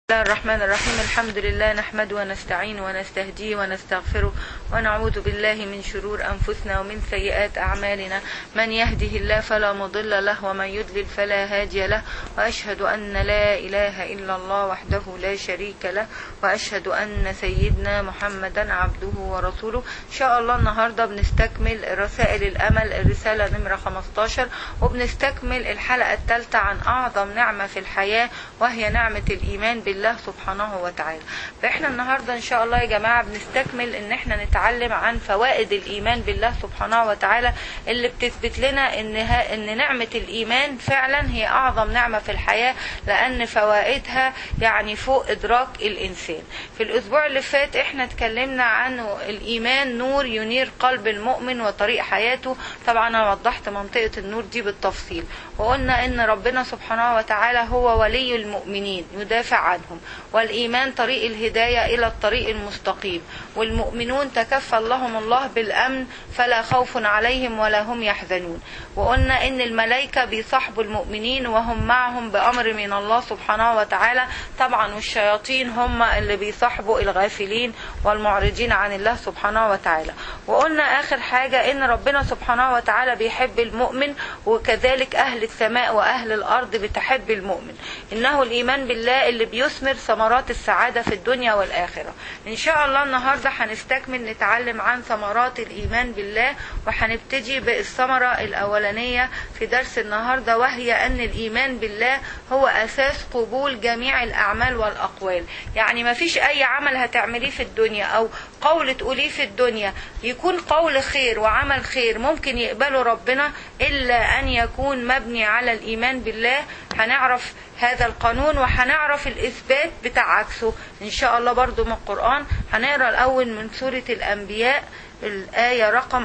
الله الرحمن الرحيم الحمد لله نحمده ونستعين ونستهديه ونستغفره ونعوذ بالله من شرور أنفسنا ومن سيئات أعمالنا من يهده الله فلا مضل له ومن يضلل فلا هادي له وأشهد أن لا إله إلا الله وحده لا شريك له وأشهد أن سيدنا محمدا عبده ورسوله إن شاء الله النهاردة بنستكمل رسائل الأمل الرسالة نمرة 15 وبنستكمل الحلقة الثالثة عن أعظم نعمة في الحياة وهي نعمة الإيمان بالله سبحانه وتعالى فإحنا النهاردة إن شاء الله يا جماعة بنستكمل إن إحنا نتعلم عن فوائد الإيمان بالله سبحانه وتعالى اللي بتثبت لنا إن, ها إن نعمة الإيمان فعلا هي أعظم نعمة في الحياة لأن فوائدها يعني فوق إدراك الإنسان في الأسبوع اللي فات إحنا اتكلمنا عن الإيمان نور ينير قلب المؤمن وطريق حياته طبعا أنا وضحت منطقة النور دي بالتفصيل وقلنا إن ربنا سبحانه وتعالى هو ولي المؤمنين يدافع عنهم والإيمان طريق الهداية إلى الطريق المستقيم والمؤمنون تكفى لهم الله بالأمن فلا خوف عليهم ولا هم يحزنون وقلنا إن الملائكة بيصاحبوا المؤمنين وهم معهم بأمر من الله سبحانه وتعالى طبعا والشياطين هم اللي بيصاحبوا الغافلين والمعرضين عن الله سبحانه وتعالى وقلنا آخر حاجة إن ربنا سبحانه وتعالى بيحب المؤمن وكذلك أهل السماء وأهل الأرض بتحب المؤمن إنه الإيمان بالله اللي بيثمر ثمرات السعادة في الدنيا والآخرة إن شاء الله النهاردة هنستكمل نتعلم عن ثمرات الإيمان بالله وهنبتدي بالثمرة الأولانية في درس النهاردة وهي أن الإيمان بالله هو أساس قبول جميع الأعمال والأقوال يعني ما فيش أي عمل هتعمليه في الدنيا أو قول تقوليه في الدنيا يكون قول خير وعمل خير ممكن يقبله ربنا إلا أن يكون مبني على الإيمان بالله هنعرف هذا القانون وهنعرف الإثبات بتاع عكسه إن شاء الله برضو من القرآن هنقرأ الأول من سورة الأنبياء الآية رقم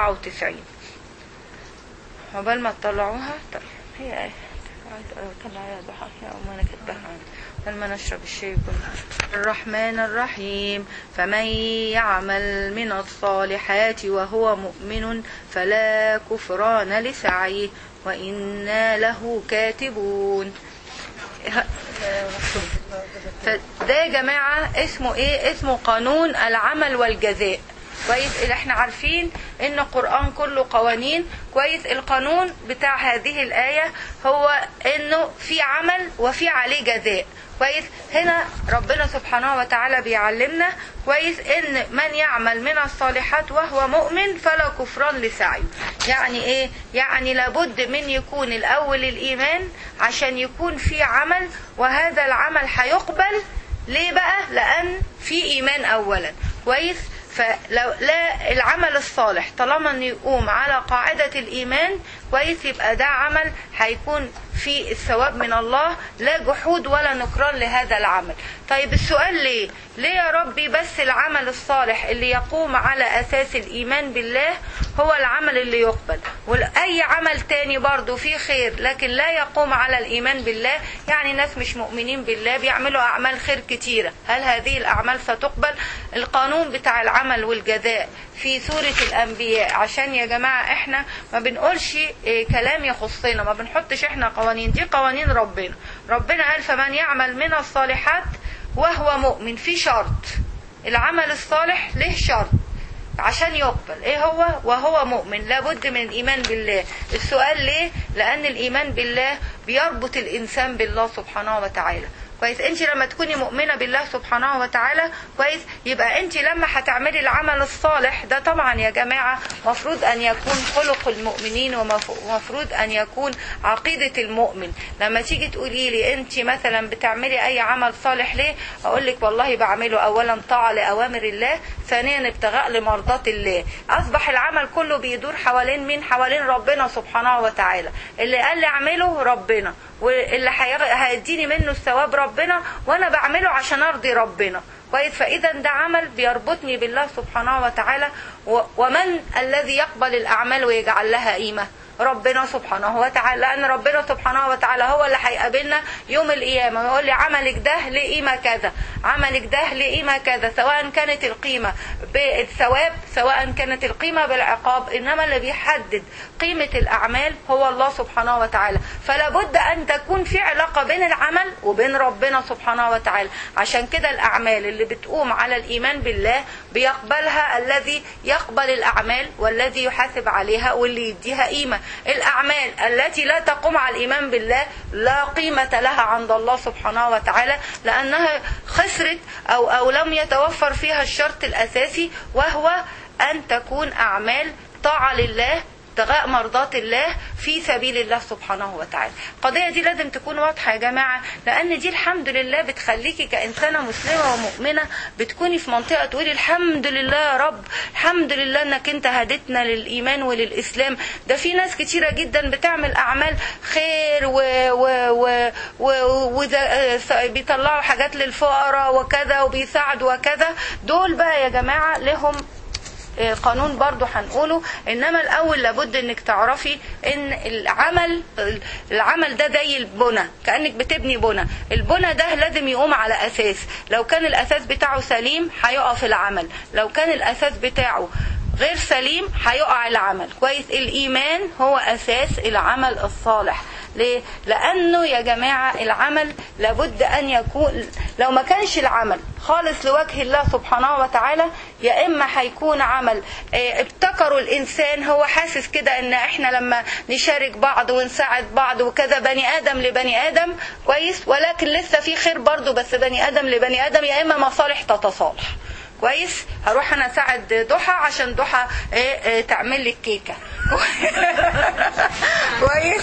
94 عقبال ما تطلعوها طيب هي آية طلعها ضحى يا أم أنا كاتباها لما نشرب الشاي يكون الرحمن الرحيم فمن يعمل من الصالحات وهو مؤمن فلا كفران لسعيه وإنا له كاتبون فده يا جماعة اسمه ايه اسمه قانون العمل والجزاء كويس اللي احنا عارفين ان القرآن كله قوانين كويس القانون بتاع هذه الآية هو انه في عمل وفي عليه جزاء كويس هنا ربنا سبحانه وتعالى بيعلمنا كويس ان من يعمل من الصالحات وهو مؤمن فلا كفران لسعيه يعني ايه يعني لابد من يكون الاول الايمان عشان يكون في عمل وهذا العمل هيقبل ليه بقى لان في ايمان اولا كويس فلو لا العمل الصالح طالما انه يقوم على قاعدة الإيمان كويس يبقى ده عمل هيكون في الثواب من الله لا جحود ولا نكران لهذا العمل طيب السؤال ليه ليه يا ربي بس العمل الصالح اللي يقوم على أساس الإيمان بالله هو العمل اللي يقبل وأي عمل تاني برضه فيه خير لكن لا يقوم على الإيمان بالله يعني ناس مش مؤمنين بالله بيعملوا أعمال خير كتيرة هل هذه الأعمال ستقبل القانون بتاع العمل والجزاء في سورة الأنبياء عشان يا جماعة احنا ما بنقولش إيه كلام يخصنا ما بنحطش احنا قوانين دي قوانين ربنا ربنا قال فمن يعمل من الصالحات وهو مؤمن في شرط العمل الصالح له شرط عشان يقبل ايه هو وهو مؤمن لابد من الايمان بالله السؤال ليه لان الايمان بالله بيربط الانسان بالله سبحانه وتعالى كويس انت لما تكوني مؤمنه بالله سبحانه وتعالى كويس يبقى انت لما هتعملي العمل الصالح ده طبعا يا جماعه مفروض ان يكون خلق المؤمنين ومفروض ان يكون عقيده المؤمن لما تيجي تقولي لي انت مثلا بتعملي اي عمل صالح ليه اقول لك والله بعمله اولا طاعه لاوامر الله ثانيا ابتغاء لمرضات الله اصبح العمل كله بيدور حوالين مين حوالين ربنا سبحانه وتعالى اللي قال لي اعمله ربنا واللي هيديني منه الثواب ربنا وانا بعمله عشان ارضي ربنا كويس فاذا ده عمل بيربطني بالله سبحانه وتعالى ومن الذي يقبل الاعمال ويجعل لها قيمه ربنا سبحانه وتعالى لان ربنا سبحانه وتعالى هو اللي هيقابلنا يوم القيامه ويقول لي عملك ده لقيمه كذا عملك ده لقيمه كذا سواء كانت القيمه بالثواب سواء كانت القيمه بالعقاب انما اللي بيحدد قيمه الاعمال هو الله سبحانه وتعالى فلا بد ان تكون في علاقه بين العمل وبين ربنا سبحانه وتعالى عشان كده الاعمال اللي بتقوم على الايمان بالله بيقبلها الذي يقبل الاعمال والذي يحاسب عليها واللي يديها قيمه الاعمال التي لا تقوم على الايمان بالله لا قيمه لها عند الله سبحانه وتعالى لانها خسرت او او لم يتوفر فيها الشرط الاساسي وهو ان تكون اعمال طاعه لله ابتغاء مرضات الله في سبيل الله سبحانه وتعالى القضية دي لازم تكون واضحة يا جماعة لأن دي الحمد لله بتخليكي كإنسانة مسلمة ومؤمنة بتكوني في منطقة تقولي الحمد لله يا رب الحمد لله أنك أنت هدتنا للإيمان وللإسلام ده في ناس كتيرة جدا بتعمل أعمال خير و, و, و, و, و بيطلعوا حاجات للفقراء وكذا وبيساعدوا وكذا دول بقى يا جماعة لهم قانون برضو هنقوله انما الاول لابد انك تعرفي ان العمل العمل ده زي البنى كانك بتبني بنى البنى ده لازم يقوم على اساس لو كان الاساس بتاعه سليم هيقف العمل لو كان الاساس بتاعه غير سليم هيقع العمل كويس الايمان هو اساس العمل الصالح ليه؟ لأنه يا جماعة العمل لابد أن يكون لو ما كانش العمل خالص لوجه الله سبحانه وتعالى يا إما هيكون عمل ابتكروا الإنسان هو حاسس كده إن إحنا لما نشارك بعض ونساعد بعض وكذا بني آدم لبني آدم كويس ولكن لسه في خير برضه بس بني آدم لبني آدم يا إما مصالح تتصالح كويس هروح انا اساعد ضحى عشان ضحى ايه ايه تعمل لي الكيكه كويس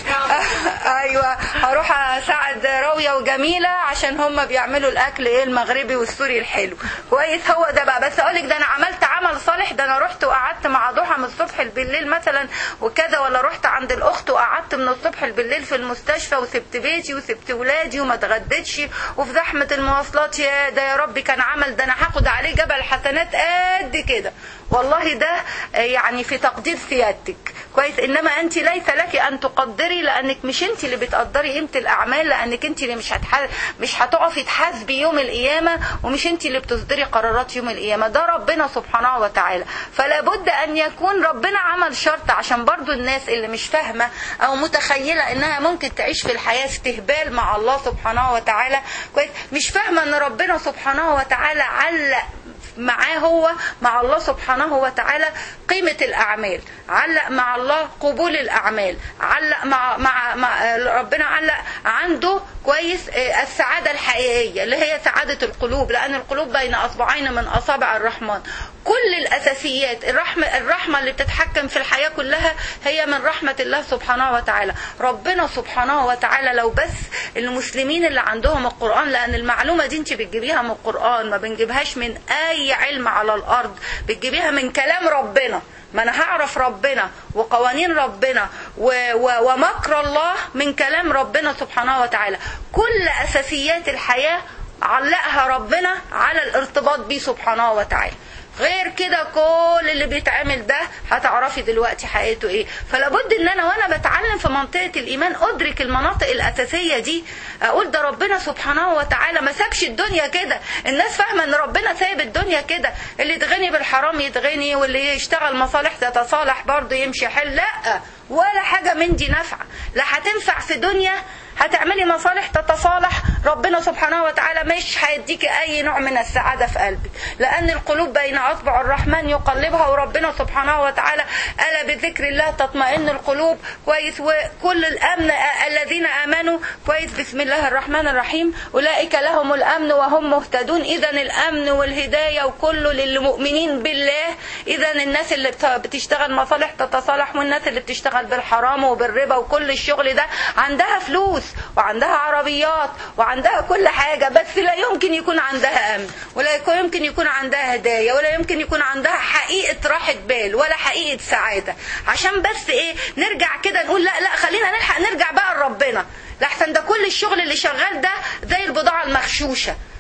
ايوه هروح اساعد راويه وجميله عشان هم بيعملوا الاكل ايه المغربي والسوري الحلو كويس هو ده بقى بس اقول لك ده انا عملت عمل صالح ده انا رحت وقعدت مع ضحى من الصبح بالليل مثلا وكذا ولا رحت عند الاخت وقعدت من الصبح بالليل في المستشفى وسبت بيتي وسبت ولادي وما اتغديتش وفي زحمه المواصلات يا ده يا ربي كان عمل ده انا هاخد عليه جبل حسنات قد كده والله ده يعني في تقدير سيادتك كويس انما انت ليس لك ان تقدري لانك مش انت اللي بتقدري قيمه الاعمال لانك انت اللي مش هتح... مش هتقفي تحاسبي يوم القيامه ومش انت اللي بتصدري قرارات يوم القيامه ده ربنا سبحانه وتعالى فلا بد ان يكون ربنا عمل شرط عشان برضو الناس اللي مش فاهمه او متخيله انها ممكن تعيش في الحياه استهبال مع الله سبحانه وتعالى كويس مش فاهمه ان ربنا سبحانه وتعالى علق معاه هو مع الله سبحانه وتعالى قيمة الأعمال علق مع الله قبول الأعمال علق مع, مع, مع ربنا علق عنده كويس السعادة الحقيقية اللي هي سعادة القلوب لأن القلوب بين أصبعين من أصابع الرحمن كل الأساسيات الرحمة, الرحمة اللي بتتحكم في الحياة كلها هي من رحمة الله سبحانه وتعالى ربنا سبحانه وتعالى لو بس المسلمين اللي عندهم القرآن لأن المعلومة دي انت بتجيبيها من القرآن ما بنجيبهاش من أي علم على الأرض بتجيبيها من كلام ربنا ما انا هعرف ربنا وقوانين ربنا و و ومكر الله من كلام ربنا سبحانه وتعالى كل اساسيات الحياه علقها ربنا على الارتباط بيه سبحانه وتعالى غير كده كل اللي بيتعمل ده هتعرفي دلوقتي حقيقته ايه فلابد ان انا وانا بتعلم في منطقه الايمان ادرك المناطق الاساسيه دي اقول ده ربنا سبحانه وتعالى ما سابش الدنيا كده الناس فاهمه ان ربنا سايب الدنيا كده اللي يتغني بالحرام يتغني واللي يشتغل مصالح تتصالح برضه يمشي حل لا ولا حاجه من دي نافعه لا هتنفع في دنيا هتعملي مصالح تتصالح ربنا سبحانه وتعالى مش هيديكي اي نوع من السعاده في قلبك لان القلوب بين اصبع الرحمن يقلبها وربنا سبحانه وتعالى الا بذكر الله تطمئن القلوب كويس وكل الامن الذين امنوا كويس بسم الله الرحمن الرحيم اولئك لهم الامن وهم مهتدون اذا الامن والهدايه وكله للمؤمنين بالله اذا الناس اللي بتشتغل مصالح تتصالح والناس اللي بتشتغل بالحرام وبالربا وكل الشغل ده عندها فلوس وعندها عربيات وعندها كل حاجة بس لا يمكن يكون عندها أمن ولا يمكن يكون عندها هدايا ولا يمكن يكون عندها حقيقة راحة بال ولا حقيقة سعادة عشان بس إيه نرجع كده نقول لا لا خلينا نلحق نرجع بقى لربنا لحسن ده كل الشغل اللي شغال ده زي البضاعة المغشوشة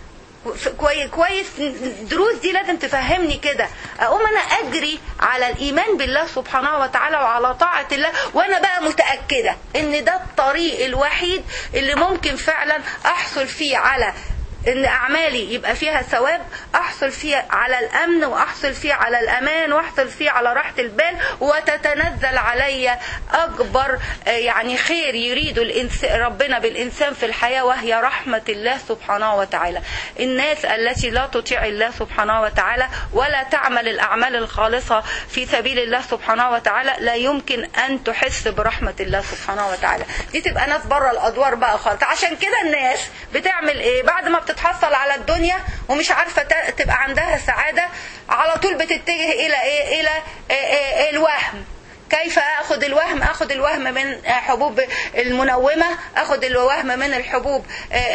كويس كويس الدروس دي لازم تفهمني كده اقوم انا اجري على الايمان بالله سبحانه وتعالى وعلى طاعه الله وانا بقى متاكده ان ده الطريق الوحيد اللي ممكن فعلا احصل فيه على ان اعمالي يبقى فيها ثواب احصل فيه على الامن واحصل فيه على الامان واحصل فيه على راحه البال وتتنزل علي اكبر يعني خير يريد ربنا بالانسان في الحياه وهي رحمه الله سبحانه وتعالى الناس التي لا تطيع الله سبحانه وتعالى ولا تعمل الاعمال الخالصه في سبيل الله سبحانه وتعالى لا يمكن ان تحس برحمه الله سبحانه وتعالى دي تبقى ناس بره الادوار بقى خالص عشان كده الناس بتعمل ايه بعد ما بتتحصل على الدنيا ومش عارفه تبقى عندها سعاده على طول بتتجه الى ايه الى إيه إيه الوهم كيف اخذ الوهم اخذ الوهم من حبوب المنومه اخذ الوهم من الحبوب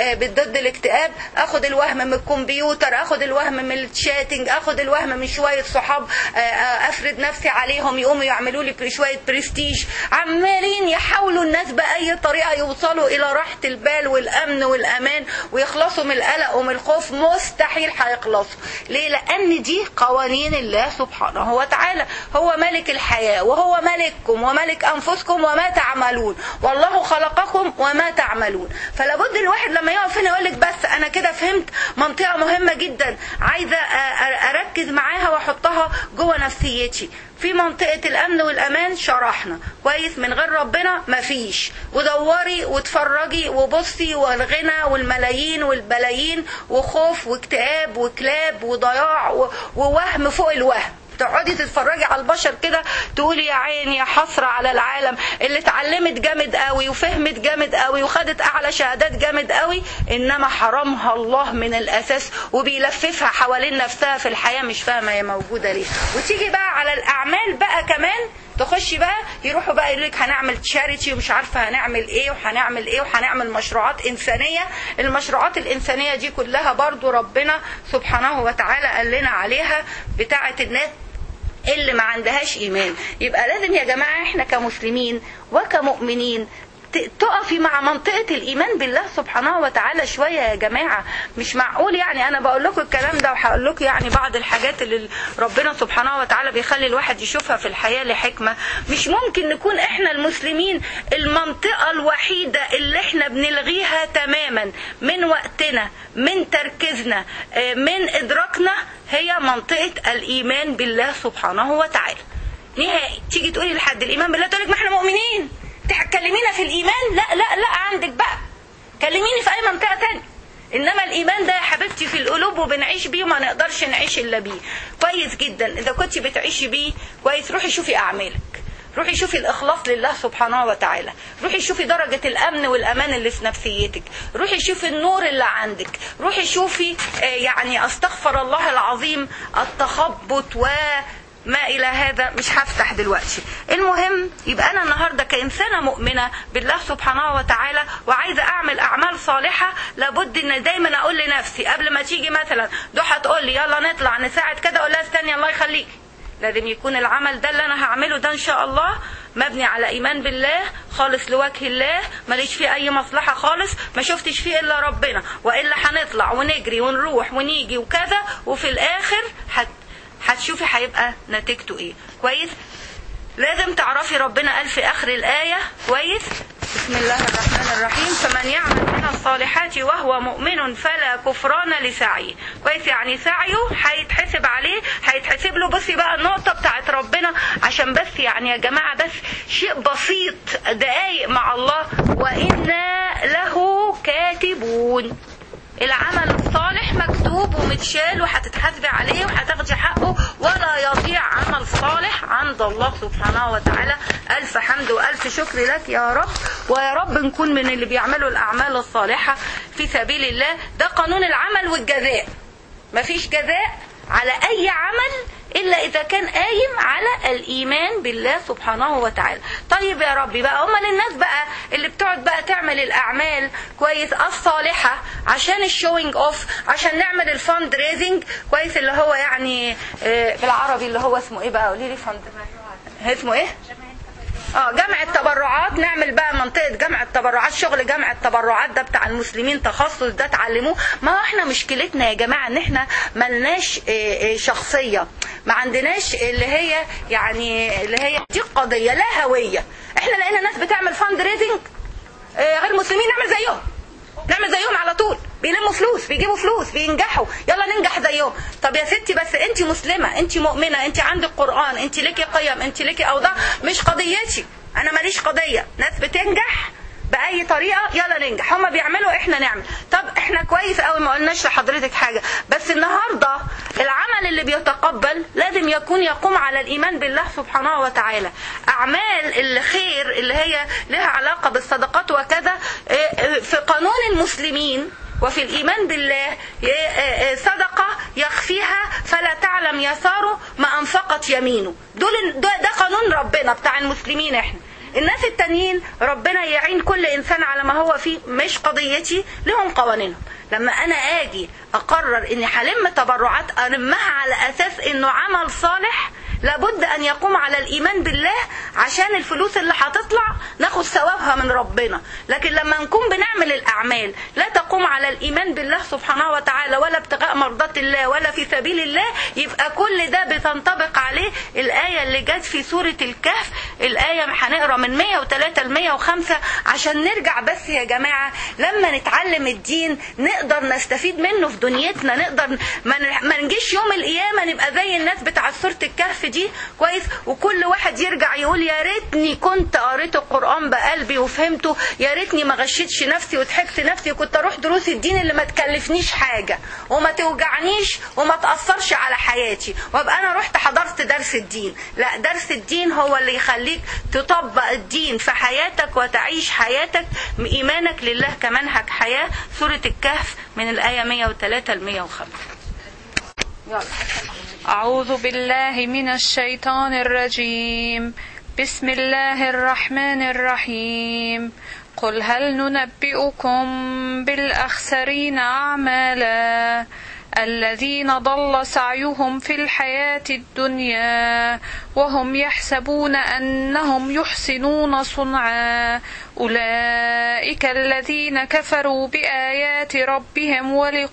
ضد الاكتئاب اخذ الوهم من الكمبيوتر اخذ الوهم من الشاتنج اخذ الوهم من شويه صحاب افرد نفسي عليهم يقوموا يعملوا لي شويه برستيج عمالين يحاولوا الناس باي طريقه يوصلوا الى راحه البال والامن والامان ويخلصوا من القلق ومن الخوف مستحيل هيخلصوا ليه لان دي قوانين الله سبحانه وتعالى هو ملك الحياه وهو ملككم وملك انفسكم وما تعملون والله خلقكم وما تعملون فلا بد الواحد لما يقف هنا يقول لك بس انا كده فهمت منطقه مهمه جدا عايزه اركز معاها واحطها جوه نفسيتي في منطقة الأمن والأمان شرحنا كويس من غير ربنا مفيش ودوري واتفرجي وبصي والغنى والملايين والبلايين وخوف واكتئاب وكلاب وضياع ووهم فوق الوهم تقعدي تتفرجي على البشر كده تقولي يا عيني يا حسرة على العالم اللي اتعلمت جامد قوي وفهمت جامد قوي وخدت اعلى شهادات جامد قوي انما حرمها الله من الاساس وبيلففها حوالين نفسها في الحياة مش فاهمة هي موجودة ليه وتيجي بقى على الاعمال بقى كمان تخشي بقى يروحوا بقى يقول لك هنعمل تشاريتي ومش عارفه هنعمل ايه وهنعمل ايه وهنعمل مشروعات انسانيه المشروعات الانسانيه دي كلها برضو ربنا سبحانه وتعالى قال لنا عليها بتاعه الناس اللي ما عندهاش ايمان يبقى لازم يا جماعه احنا كمسلمين وكمؤمنين تقفي مع منطقة الإيمان بالله سبحانه وتعالى شوية يا جماعة مش معقول يعني أنا بقول لكم الكلام ده وهقول لكم يعني بعض الحاجات اللي ربنا سبحانه وتعالى بيخلي الواحد يشوفها في الحياة لحكمة مش ممكن نكون إحنا المسلمين المنطقة الوحيدة اللي إحنا بنلغيها تماما من وقتنا من تركيزنا من إدراكنا هي منطقة الإيمان بالله سبحانه وتعالى نهائي تيجي تقولي لحد الإيمان بالله تقول لك ما إحنا مؤمنين تكلمينا في الايمان لا لا لا عندك بقى كلميني في اي منطقه تانية انما الايمان ده يا حبيبتي في القلوب وبنعيش بيه وما نقدرش نعيش الا بيه كويس جدا اذا كنت بتعيشي بيه كويس روحي شوفي اعمالك روحي شوفي الاخلاص لله سبحانه وتعالى روحي شوفي درجة الامن والامان اللي في نفسيتك روحي شوفي النور اللي عندك روحي شوفي يعني استغفر الله العظيم التخبط و ما الى هذا مش هفتح دلوقتي المهم يبقى انا النهارده كانسانه مؤمنه بالله سبحانه وتعالى وعايزه اعمل اعمال صالحه لابد ان دايما اقول لنفسي قبل ما تيجي مثلا ضحى تقول لي يلا نطلع نساعد كده اقول لها استني الله يخليكي لازم يكون العمل ده اللي انا هعمله ده ان شاء الله مبني على ايمان بالله خالص لوجه الله ماليش فيه اي مصلحه خالص ما شفتش فيه الا ربنا والا هنطلع ونجري ونروح ونيجي وكذا وفي الاخر هت هتشوفي هيبقى نتيجته ايه كويس لازم تعرفي ربنا قال في اخر الايه كويس بسم الله الرحمن الرحيم فمن يعمل من الصالحات وهو مؤمن فلا كفران لسعيه كويس يعني سعيه هيتحسب عليه هيتحسب له بصي بقى النقطه بتاعت ربنا عشان بس يعني يا جماعه بس شيء بسيط دقايق مع الله وانا له كاتبون العمل الصالح مكتوب ومتشال وهتتحاسبي عليه وهتاخدي حقه ولا يضيع عمل صالح عند الله سبحانه وتعالى ألف حمد وألف شكر لك يا رب ويا رب نكون من اللي بيعملوا الأعمال الصالحة في سبيل الله ده قانون العمل والجزاء مفيش جزاء على أي عمل إلا إذا كان قايم على الإيمان بالله سبحانه وتعالى طيب يا ربي بقى أمال الناس بقى اللي بتقعد بقى تعمل الأعمال كويس الصالحة عشان الشوينج أوف عشان نعمل الفند ريزنج كويس اللي هو يعني بالعربي اللي هو اسمه إيه بقى قولي لي فند اسمه إيه اه جمع التبرعات نعمل بقى منطقه جمع التبرعات شغل جمع التبرعات ده بتاع المسلمين تخصص ده اتعلموه ما هو احنا مشكلتنا يا جماعه ان احنا ملناش اه، اه، شخصيه ما عندناش اللي هي يعني اللي هي دي قضيه لا هويه احنا لقينا ناس بتعمل فاند ريزنج غير مسلمين نعمل زيهم نعمل زيهم على طول بيلموا فلوس بيجيبوا فلوس بينجحوا يلا ننجح زيهم طب يا ستي بس انت مسلمه انت مؤمنه انت عندك قران انت ليكي قيم انت ليكي اوضاع مش قضيتي انا ماليش قضيه ناس بتنجح باي طريقه يلا ننجح هما بيعملوا احنا نعمل طب احنا كويس قوي ما قلناش لحضرتك حاجه بس النهارده العمل اللي بيتقبل لازم يكون يقوم على الايمان بالله سبحانه وتعالى اعمال الخير اللي هي لها علاقه بالصدقات وكذا اه، اه، في قانون المسلمين وفي الإيمان بالله اه، اه، صدقة يخفيها فلا تعلم يساره ما أنفقت يمينه دول ده, ده قانون ربنا بتاع المسلمين احنا الناس التانيين ربنا يعين كل انسان على ما هو فيه مش قضيتي لهم قوانينهم لما انا اجي اقرر اني هلم تبرعات المها على اساس انه عمل صالح لابد ان يقوم على الايمان بالله عشان الفلوس اللي هتطلع ناخد ثوابها من ربنا لكن لما نكون بنعمل الاعمال لا تقوم على الايمان بالله سبحانه وتعالى ولا ابتغاء مرضات الله ولا في سبيل الله يبقى كل ده بتنطبق عليه الايه اللي جت في سوره الكهف الايه هنقرا من 103 ل 105 عشان نرجع بس يا جماعه لما نتعلم الدين نقدر نستفيد منه في دنيتنا نقدر ما ن- ما نجيش يوم القيامه نبقى زي الناس بتاع سوره الكهف دي كويس وكل واحد يرجع يقول يا ريتني كنت قريت القران بقلبي وفهمته يا ريتني ما غشيتش نفسي وضحكت نفسي وكنت اروح دروس الدين اللي ما تكلفنيش حاجه وما توجعنيش وما تاثرش على حياتي وابقى انا رحت حضرت درس الدين لا درس الدين هو اللي يخليك تطبق الدين في حياتك وتعيش حياتك ايمانك لله كمنهج حياه سوره الكهف من الايه 103 ل 105 يلا أعوذ بالله من الشيطان الرجيم بسم الله الرحمن الرحيم قل هل ننبئكم بالأخسرين أعمالا الذين ضل سعيهم في الحياة الدنيا وهم يحسبون أنهم يحسنون صنعا أولئك الذين كفروا بآيات ربهم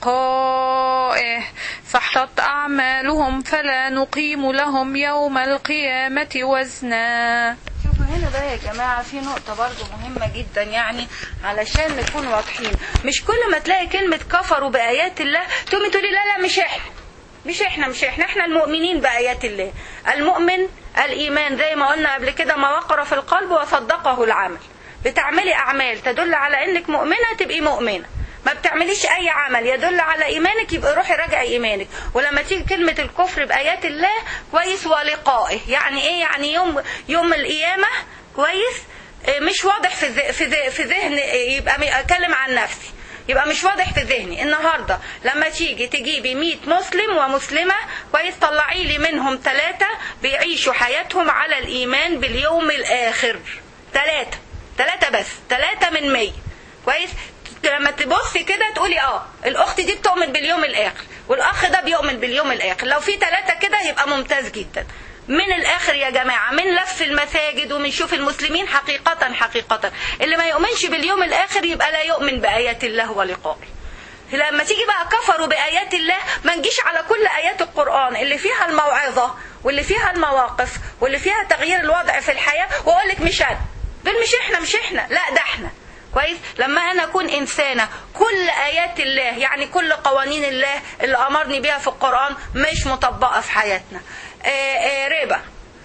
ولقائه فاحبطت أعمالهم فلا نقيم لهم يوم القيامة وزنا شوفوا هنا بقى يا جماعة في نقطة برضو مهمة جدا يعني علشان نكون واضحين مش كل ما تلاقي كلمة كفروا بآيات الله تقومي تقولي لا لا مش احنا مش احنا مش احنا احنا المؤمنين بآيات الله المؤمن الإيمان زي ما قلنا قبل كده ما وقر في القلب وصدقه العمل بتعملي أعمال تدل على إنك مؤمنة تبقي مؤمنة ما بتعمليش اي عمل يدل على ايمانك يبقى روحي راجعي ايمانك ولما تيجي كلمه الكفر بايات الله كويس ولقائه يعني ايه يعني يوم يوم القيامه كويس إيه مش واضح في ذ- في ذ- في ذهن إيه يبقى م- اتكلم عن نفسي يبقى مش واضح في ذهني النهارده لما تيجي تجيبي 100 مسلم ومسلمه كويس طلعي لي منهم ثلاثه بيعيشوا حياتهم على الايمان باليوم الاخر ثلاثه ثلاثه بس ثلاثه من 100 كويس لما تبصي كده تقولي اه الاخت دي بتؤمن باليوم الاخر والاخ ده بيؤمن باليوم الاخر لو في ثلاثه كده يبقى ممتاز جدا من الاخر يا جماعه من لف المساجد ومن شوف المسلمين حقيقه حقيقه اللي ما يؤمنش باليوم الاخر يبقى لا يؤمن بايات الله ولقائه لما تيجي بقى كفروا بآيات الله ما نجيش على كل آيات القرآن اللي فيها الموعظة واللي فيها المواقف واللي فيها تغيير الوضع في الحياة وأقول لك مش أنا دول مش إحنا مش إحنا لا ده إحنا كويس لما أنا أكون إنسانة كل آيات الله يعني كل قوانين الله اللي أمرني بها في القرآن مش مطبقة في حياتنا آه، آه، ربا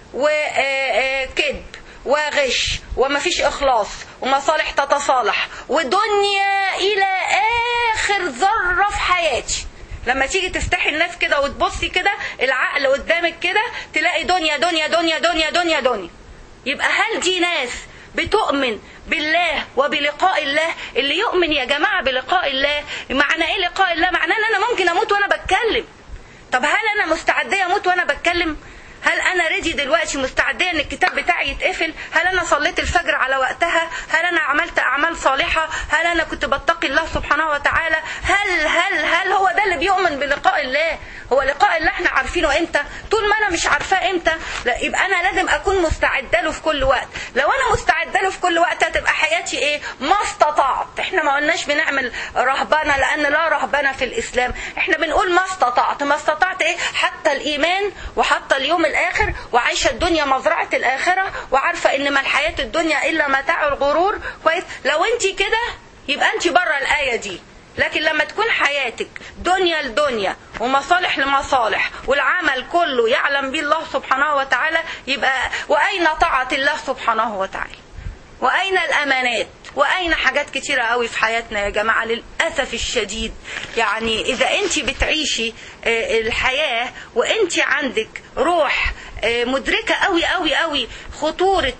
وكذب وغش ومفيش إخلاص ومصالح تتصالح ودنيا إلى آخر ذرة في حياتي لما تيجي تفتحي الناس كده وتبصي كده العقل قدامك كده تلاقي دنيا دنيا دنيا دنيا دنيا دنيا يبقى هل دي ناس بتؤمن بالله وبلقاء الله اللي يؤمن يا جماعة بلقاء الله معنى ايه لقاء الله معناه ان انا ممكن اموت وانا بتكلم طب هل انا مستعدية اموت وانا بتكلم هل انا ريدي دلوقتي مستعديه ان الكتاب بتاعي يتقفل هل انا صليت الفجر على وقتها هل انا عملت اعمال صالحه هل انا كنت بتقي الله سبحانه وتعالى هل هل هل هو ده اللي بيؤمن بلقاء الله هو لقاء الله احنا عارفينه امتى طول ما انا مش عارفاه امتى لا يبقى انا لازم اكون مستعده له في كل وقت لو انا مستعده له في كل وقت هتبقى حياتي ايه ما استطعت احنا ما قلناش بنعمل رهبنه لان لا رهبنه في الاسلام احنا بنقول ما استطعت ما استطعت ايه حتى الايمان وحتى اليوم الاخر وعايشه الدنيا مزرعه الاخره وعارفه ان ما الحياه الدنيا الا متاع الغرور كويس لو انت كده يبقى انت بره الايه دي لكن لما تكون حياتك دنيا لدنيا ومصالح لمصالح والعمل كله يعلم به الله سبحانه وتعالى يبقى واين طاعه الله سبحانه وتعالى واين الامانات واين حاجات كتيره قوي في حياتنا يا جماعه للاسف الشديد يعني اذا انت بتعيشي الحياه وانت عندك روح مدركه قوي قوي قوي خطوره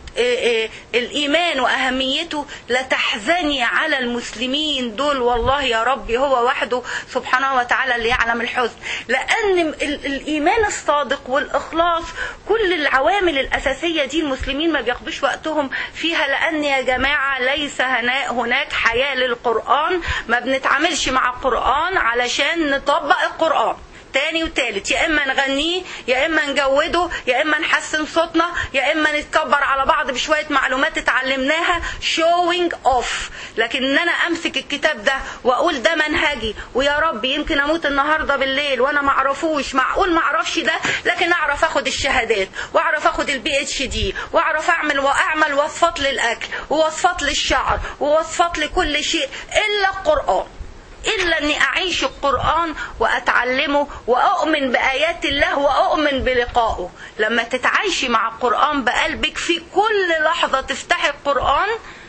الايمان واهميته لتحزني على المسلمين دول والله يا ربي هو وحده سبحانه وتعالى اللي يعلم الحزن لان الايمان الصادق والاخلاص كل العوامل الاساسيه دي المسلمين ما بياخدوش وقتهم فيها لان يا جماعه ليس هناك حياه للقران ما بنتعاملش مع القران علشان نطبق القران تاني وتالت يا اما نغنيه يا اما نجوده يا اما نحسن صوتنا يا اما نتكبر على بعض بشويه معلومات اتعلمناها شوينج اوف لكن ان انا امسك الكتاب ده واقول ده منهجي ويا رب يمكن اموت النهارده بالليل وانا ما اعرفوش معقول ما اعرفش ده لكن اعرف اخد الشهادات واعرف اخد البي اتش دي واعرف اعمل واعمل وصفات للاكل ووصفات للشعر ووصفات لكل شيء الا القران إلا أني أعيش القرآن وأتعلمه وأؤمن بآيات الله وأؤمن بلقائه لما تتعايشي مع القرآن بقلبك في كل لحظة تفتحي القرآن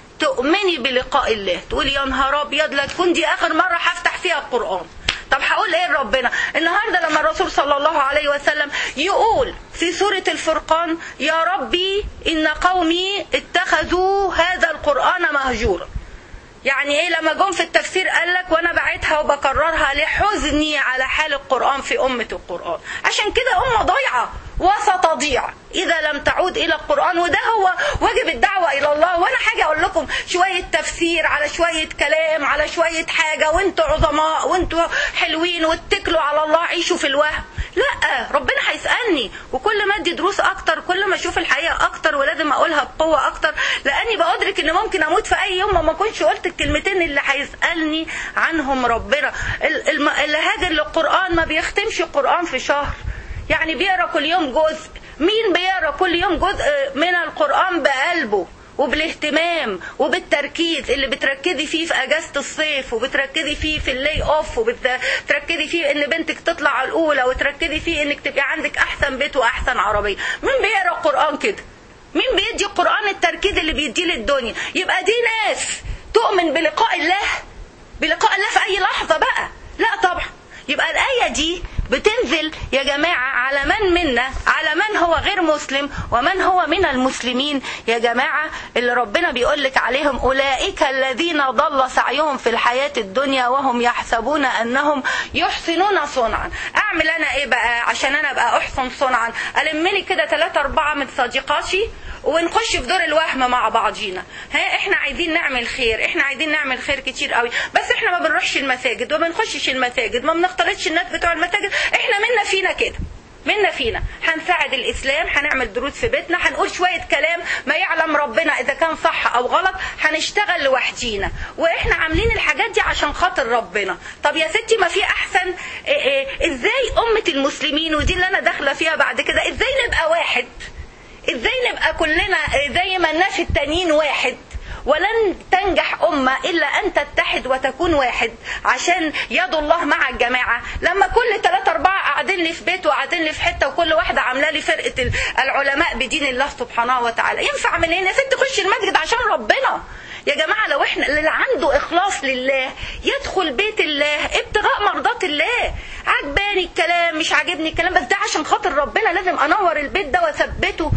تؤمني بلقاء الله تقولي يا نهار أبيض لا تكون دي آخر مرة هفتح فيها القرآن طب هقول ايه لربنا النهارده لما الرسول صلى الله عليه وسلم يقول في سورة الفرقان يا ربي إن قومي اتخذوا هذا القرآن مهجورا يعني ايه لما جم في التفسير قال لك وانا بعتها وبكررها لحزني على حال القران في امه القران عشان كده امه ضايعه وستضيع اذا لم تعود الى القران وده هو واجب الدعوه الى الله وانا حاجه اقول لكم شويه تفسير على شويه كلام على شويه حاجه وانتوا عظماء وانتوا حلوين واتكلوا على الله عيشوا في الوهم لا ربنا هيسالني وكل ما ادي دروس اكتر كل ما اشوف الحقيقه اكتر ولازم اقولها بقوه اكتر لاني بادرك ان ممكن اموت في اي يوم ما اكونش قلت الكلمتين اللي هيسالني عنهم ربنا اللي هاجر للقران ما بيختمش القران في شهر يعني بيقرا كل يوم جزء مين بيقرا كل يوم جزء من القران بقلبه وبالاهتمام وبالتركيز اللي بتركزي فيه في اجازه الصيف وبتركزي فيه في اللي اوف وبتركزي فيه ان بنتك تطلع الاولى وتركزي فيه انك تبقى عندك احسن بيت واحسن عربيه مين بيقرا القران كده مين بيدي القران التركيز اللي بيديه للدنيا يبقى دي ناس تؤمن بلقاء الله بلقاء الله في اي لحظه بقى لا طبعا يبقى الآية دي بتنزل يا جماعة على من منا على من هو غير مسلم ومن هو من المسلمين يا جماعة اللي ربنا بيقول لك عليهم أولئك الذين ضل سعيهم في الحياة الدنيا وهم يحسبون أنهم يحسنون صنعا أعمل أنا إيه بقى عشان أنا أبقى أحسن صنعا ألمني كده ثلاثة أربعة من صديقاتي ونخش في دور الوهم مع بعضينا ها احنا عايزين نعمل خير احنا عايزين نعمل خير كتير قوي بس احنا ما بنروحش المساجد وما بنخشش المساجد ما بنختلطش الناس بتوع المساجد احنا منا فينا كده منا فينا هنساعد الاسلام هنعمل دروس في بيتنا هنقول شويه كلام ما يعلم ربنا اذا كان صح او غلط هنشتغل لوحدينا واحنا عاملين الحاجات دي عشان خاطر ربنا طب يا ستي ما في احسن إيه إيه ازاي امه المسلمين ودي اللي انا داخله فيها بعد كده ازاي نبقى واحد ازاي نبقى كلنا زي ما الناس التانيين واحد ولن تنجح أمة إلا أن تتحد وتكون واحد عشان يد الله مع الجماعة لما كل ثلاثة أربعة قاعدين لي في بيت وقاعدين لي في حتة وكل واحدة عاملة لي فرقة العلماء بدين الله سبحانه وتعالى ينفع من هنا ست تخش المسجد عشان ربنا يا جماعة لو احنا اللي عنده إخلاص لله يدخل بيت الله ابتغاء مرضات الله عجباني الكلام مش عاجبني الكلام بس ده عشان خاطر ربنا لازم أنور البيت ده وأثبته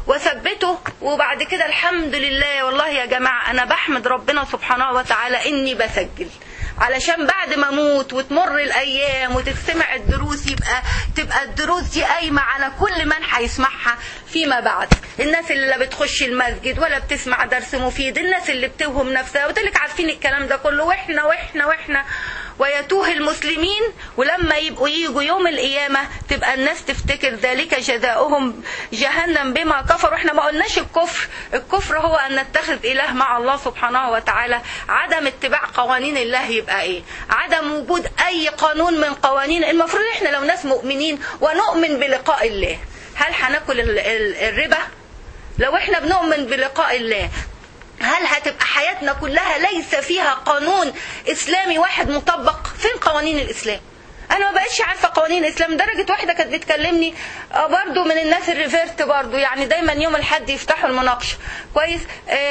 وثبته وبعد كده الحمد لله والله يا جماعة أنا بحمد ربنا سبحانه وتعالى إني بسجل علشان بعد ما اموت وتمر الايام وتستمع الدروس يبقى تبقى الدروس دي قايمه على كل من هيسمعها فيما بعد الناس اللي لا بتخش المسجد ولا بتسمع درس مفيد الناس اللي بتوهم نفسها وتلك عارفين الكلام ده كله واحنا واحنا واحنا ويتوه المسلمين ولما يبقوا يجوا يوم القيامة تبقى الناس تفتكر ذلك جزاؤهم جهنم بما كفروا احنا ما قلناش الكفر الكفر هو ان نتخذ اله مع الله سبحانه وتعالى عدم اتباع قوانين الله يبقى ايه عدم وجود اي قانون من قوانين المفروض احنا لو ناس مؤمنين ونؤمن بلقاء الله هل هناكل ال- ال- الربا لو احنا بنؤمن بلقاء الله هل هتبقى حياتنا كلها ليس فيها قانون اسلامي واحد مطبق فين قوانين الاسلام انا ما بقتش عارفه قوانين الاسلام درجه واحده كانت بتكلمني آه، برضو من الناس الريفيرت برضو يعني دايما يوم الحد يفتحوا المناقشه كويس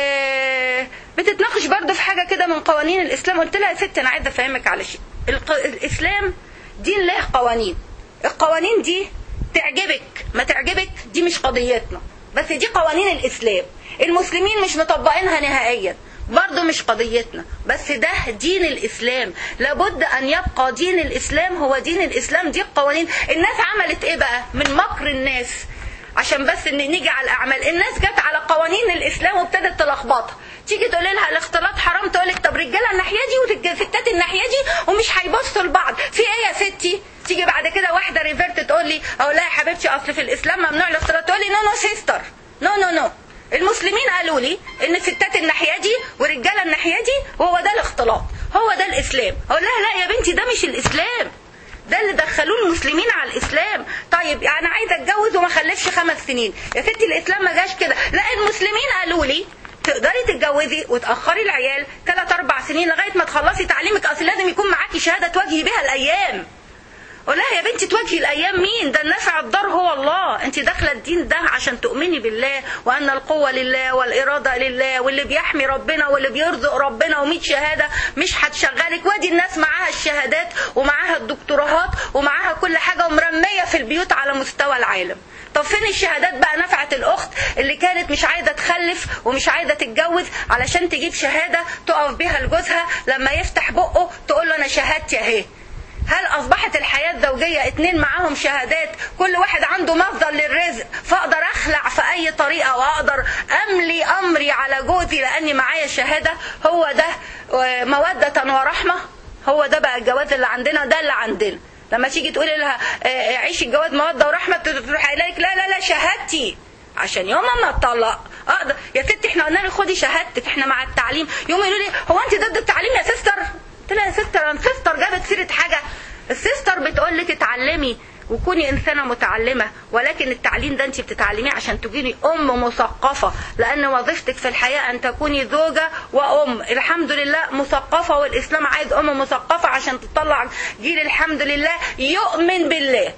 آه بتتناقش برضو في حاجه كده من قوانين الاسلام قلت لها يا ست انا عايزه افهمك على شيء الق... الاسلام دين له قوانين القوانين دي تعجبك ما تعجبك دي مش قضيتنا بس دي قوانين الاسلام المسلمين مش مطبقينها نهائيا برضه مش قضيتنا بس ده دين الاسلام لابد ان يبقى دين الاسلام هو دين الاسلام دي القوانين الناس عملت ايه بقى من مكر الناس عشان بس ان نيجي على الاعمال الناس جت على قوانين الاسلام وابتدت تلخبطها تيجي تقول لها الاختلاط حرام تقول لك طب رجاله الناحيه دي وستات الناحيه دي ومش هيبصوا لبعض في ايه يا ستي تيجي بعد كده واحده ريفيرت تقول لي اقول لها يا حبيبتي اصل في الاسلام ممنوع الاختلاط تقول لي نو نو سيستر نو نو نو المسلمين قالوا لي ان ستات الناحيه دي ورجاله الناحيه دي وهو ده الاختلاط هو ده الاسلام اقول لها لا يا بنتي ده مش الاسلام ده اللي دخلوه المسلمين على الاسلام طيب يعني عايزه اتجوز وما اخلفش خمس سنين يا ستي الاسلام ما جاش كده لا المسلمين قالوا لي تقدري تتجوزي وتاخري العيال ثلاث اربع سنين لغايه ما تخلصي تعليمك اصل لازم يكون معاكي شهاده تواجهي بها الايام قول لها يا بنتي تواجهي الايام مين ده النافع الضار هو الله انت داخله الدين ده عشان تؤمني بالله وان القوه لله والاراده لله واللي بيحمي ربنا واللي بيرزق ربنا و100 شهاده مش هتشغلك وادي الناس معاها الشهادات ومعاها الدكتوراهات ومعاها كل حاجه ومرميه في البيوت على مستوى العالم طب فين الشهادات بقى نفعت الاخت اللي كانت مش عايزه تخلف ومش عايزه تتجوز علشان تجيب شهاده تقف بيها لجوزها لما يفتح بقه تقول له انا شهادتي اهي هل اصبحت الحياه الزوجيه اتنين معاهم شهادات كل واحد عنده مصدر للرزق فاقدر اخلع في اي طريقه واقدر املي امري على جوزي لاني معايا شهاده هو ده آه، موده ورحمه هو ده بقى الجواز اللي عندنا ده اللي عندنا لما تيجي تقولي لها آه، عيشي الجواز موده ورحمه تروح قايله لك لا لا لا شهادتي عشان يوم ما اتطلق اقدر يا ستي احنا قلنا لك خدي شهادتك احنا مع التعليم يوم يقولوا لي هو انت ضد التعليم يا سيستر قلت لها يا سيستر السيستر جابت سيره حاجه السيستر بتقول لك اتعلمي وكوني انسانه متعلمه ولكن التعليم ده انت بتتعلميه عشان تكوني ام مثقفه لان وظيفتك في الحياه ان تكوني زوجه وام الحمد لله مثقفه والاسلام عايز ام مثقفه عشان تطلع جيل الحمد لله يؤمن بالله